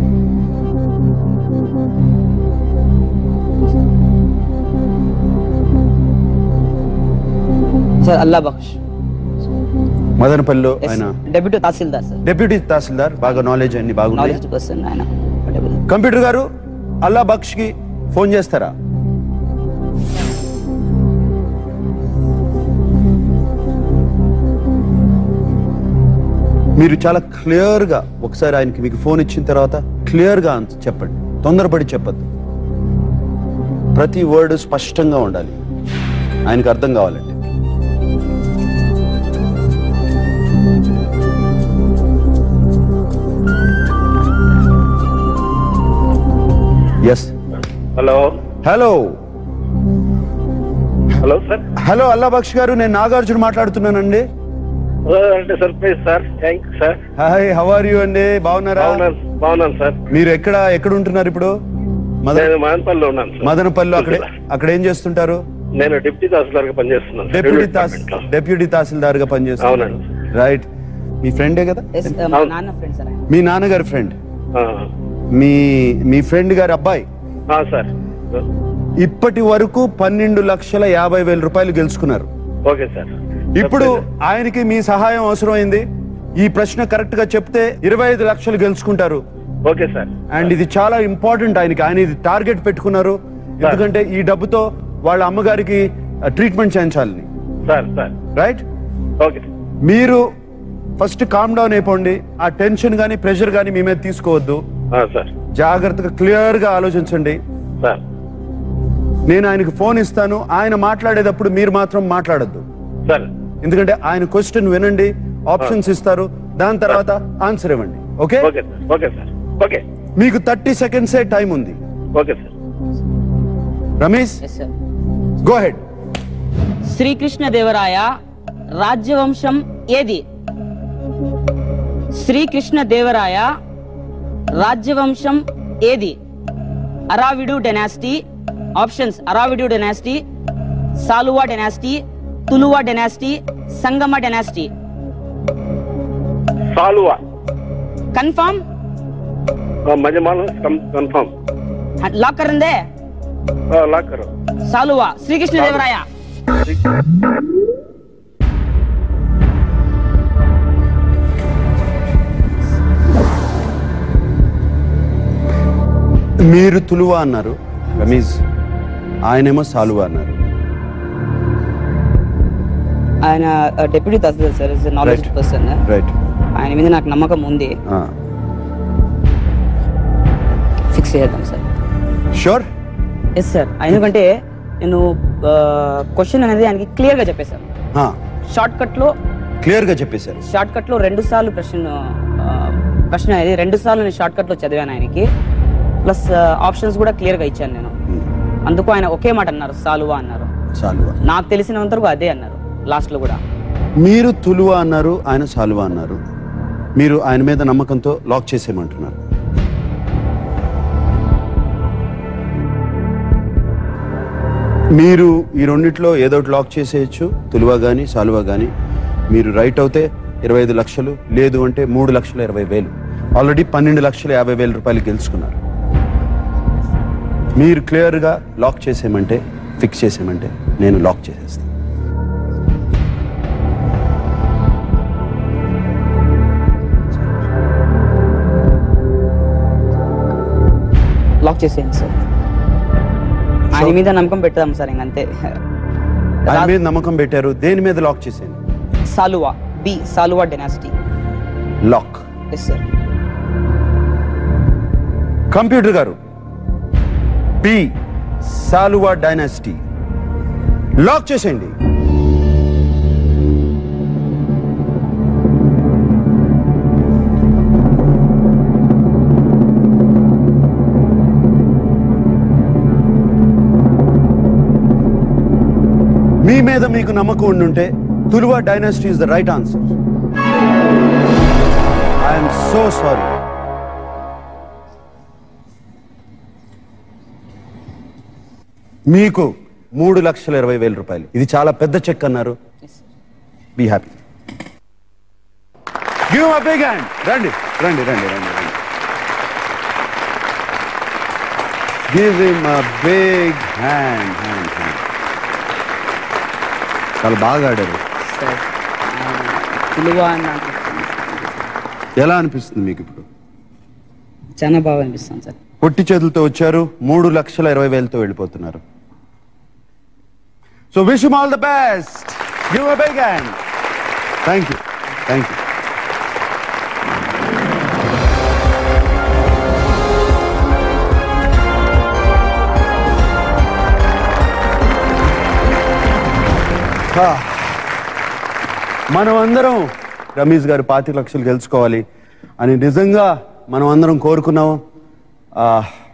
B: సార్ అల్లా బక్ష్
A: మదనపల్లిలో ఆయన
B: deputy tahsildar sir
A: deputy tahsildar బాగా నాలెడ్జ్ అన్ని బాగున్నాయి
B: నాలెడ్జ్ పర్సన్ ఆయన Deputy.
A: కంప్యూటర్ గారు అల్లా బక్ష్ కి ఫోన్ చేస్తారా మీరు చాలా క్లియర్ గా ఒకసారి ఆయనకి మీకు ఫోన్ ఇచ్చిన తర్వాత క్లియర్ గా ఆన్సర్ చెప్పండి తొందరపడి చెప్పద్దు ప్రతి వర్డ్ స్పష్టంగా ఉండాలి ఆయనకు అర్థం కావాలండి yes
F: hello
A: hello
F: hello sir
A: hello Allah Baksh గారు నేను నాగార్జున మాట్లాడుతున్నానండి
F: అంటే surprise sir thank sir
A: hi how are you అండి బాగున్నారా
F: బాగున్నాను బాగున్నాను సార్
A: మీరు ఎక్కడ ఎక్కడ ఉంటున్నారు ఇప్పుడు మద-
F: నేను మదనపల్లిలో ఉన్నాను సార్
A: మదనపల్లి అక్కడ అక్కడ ఏం చేస్తుంటారు
F: నేను డిప్యూటీ తహసీల్దార్ గా పనిచేస్తున్నాను
A: డెప్యూటీ
F: రెవెన్యూ
A: తహసీల్
F: డిపార్ట్మెంట్లో.
A: డెప్యూటీ తహసీల్దార్ గా పనిచేస్తున్నారు
F: అవునండి.
A: రైట్ మీ ఫ్రెండే కదా
B: Yes, uh, మా
F: అవును.
B: నాన్న ఫ్రెండ్ సార్ ఆయన
A: మీ నాన్నగారి ఫ్రెండ్
F: ఆ,
A: మీ మీ ఫ్రెండ్ గారి అబ్బాయి
F: ఆ, సార్
A: ఇప్పటి వరకు పన్నెండు లక్షల యాభై వేల రూపాయలు గెలుచుకున్నారు
F: ఓకే సార్
A: ఇప్పుడు ఆయనకి మీ సహాయం అవసరమైంది ఈ ప్రశ్న కరెక్ట్ గా చెప్తే ఇరవై ఐదు లక్షలు గెలుచుకుంటారు
F: ఓకే సార్
A: అండ్ ఇది చాలా ఇంపార్టెంట్ ఆయనకి ఆయన ఇది టార్గెట్ పెట్టుకున్నారు ఎందుకంటే ఈ డబ్బుతో వాళ్ళ అమ్మగారికి ట్రీట్మెంట్ చేయించాలని
F: సార్ సార్
A: రైట్
F: ఓకే
A: మీరు ఫస్ట్ కామ్ డౌన్ అయిపోండి ఆ టెన్షన్ గానీ ప్రెషర్ గానీ మీ మీద తీసుకోవద్దు
F: ఆ, సార్
A: జాగ్రత్తగా క్లియర్ గా ఆలోచించండి
F: సార్
A: నేను ఆయనకి ఫోన్ ఇస్తాను ఆయన మాట్లాడేటప్పుడు మీరు మాత్రం మాట్లాడొద్దు
F: సార్
A: ఎందుకంటే ఆయన క్వశ్చన్ వినండి ఆప్షన్స్ ఇస్తారు దాని తర్వాత ఆన్సర్ ఇవ్వండి okay
F: okay sir okay sir okay
A: మీకు థర్టీ సెకండ్సే టైం ఉంది
F: okay sir
A: Ramesh
B: yes sir
A: go ahead
B: Srikrishnadevaraya రాజ్యవంశం ఏది శ్రీకృష్ణదేవరాయ రాజ్యవంశం ఏది అరావిడు డెనాసిటీ ఆప్షన్స్ అరావిడు డెనాసిటీ సాలువా డెనాసిటీ Tuluva dynasty Sangama dynasty
F: Saluva
B: confirm
F: మజమాల కన్ఫర్మ్
B: లాక్ కరిందే
F: లాక్ కరో
B: సాలువా శ్రీకృష్ణదేవరాయ
A: మీరు తులువా అన్నారు రమీజ్ ఆయనేమో సాలువా అన్నారు
B: ఆయన deputy tahsildar sir is knowledge
A: Right.
B: Person
A: right
B: ఆయన మీద నాకు నమ్మకం ఉంది ఫిక్స్ చేద్దాం సార్
A: షూర్
B: ఎస్ సార్ ఎందుకంటే నేను క్వశ్చన్ అనేది ఆయనకి క్లియర్గా చెప్పేశాను షార్ట్ కట్లో
A: క్లియర్ గా చెప్పేశారు
B: షార్ట్ కట్లో రెండు సార్లు ప్రశ్న ఆ, ప్రశ్న అనేది రెండు సార్లు నేను షార్ట్ కట్లో చదివాను ఆయనకి ప్లస్ ఆప్షన్స్ కూడా క్లియర్గా ఇచ్చాను నేను అందుకు ఆయన ఒకే మాట అన్నారు సాలువా అన్నారు
A: సాలువా
B: నాకు తెలిసినంత వరకు అదే అన్నారు లాస్ట్లో కూడా
A: మీరు తులువా అన్నారు ఆయన సాలువా అన్నారు మీరు ఆయన మీద నమ్మకంతో లాక్ చేసేయమంటున్నారు మీరు ఈ రెండిట్లో ఏదో ఒకటి లాక్ చేసేయచ్చు తులువా కానీ సాలువా కానీ మీరు రైట్ అవుతే ఇరవై ఐదు లక్షలు లేదు అంటే మూడు లక్షల ఇరవై వేలు ఆల్రెడీ పన్నెండు లక్షల యాభై వేల రూపాయలు గెలుచుకున్నారు మీరు క్లియర్గా లాక్ చేసేయమంటే ఫిక్స్ చేసేయమంటే నేను లాక్ చేసేస్తాను
B: లాక్ చేసేయండి సార్ ఆయన మీద నమ్మకం పెడతాం సార్ ఇంకంతే
A: ఆయన మీద నమ్మకం పెట్టారు దేని మీద లాక్ చేసేయండి
B: Saluva B Saluva dynasty
A: lock
B: yes sir
A: computer గారు పి సాలువా డైనాసిటీ లాక్ చేసేయండి మీ మీద మీకు నమ్మకం ఉండుంటే Tuluva dynasty is the right answer I'm so sorry మీకు మూడు లక్షల ఇరవై వేల రూపాయలు ఇది చాలా పెద్ద చెక్ అన్నారు be happy give a big hand రండి రండి రండి రండి రండి give him a big hand hand hand చాలా బాగా ఆడారు
B: సార్ విలువ నాకు
A: ఎలా అనిపిస్తుంది మీకు ఇప్పుడు
B: చాలా బాగా అనిపిస్తుంది సార్
A: పొట్టి చేతులతో వచ్చారు మూడు లక్షల ఇరవై వేలతో వెళ్ళిపోతున్నారు so wish all the best give a big hand thank you thank you మనం అందరం రమేష్ గారు పాతిక లక్షలు గెలుచుకోవాలి అని నిజంగా మనం అందరం కోరుకున్నాం ఆ,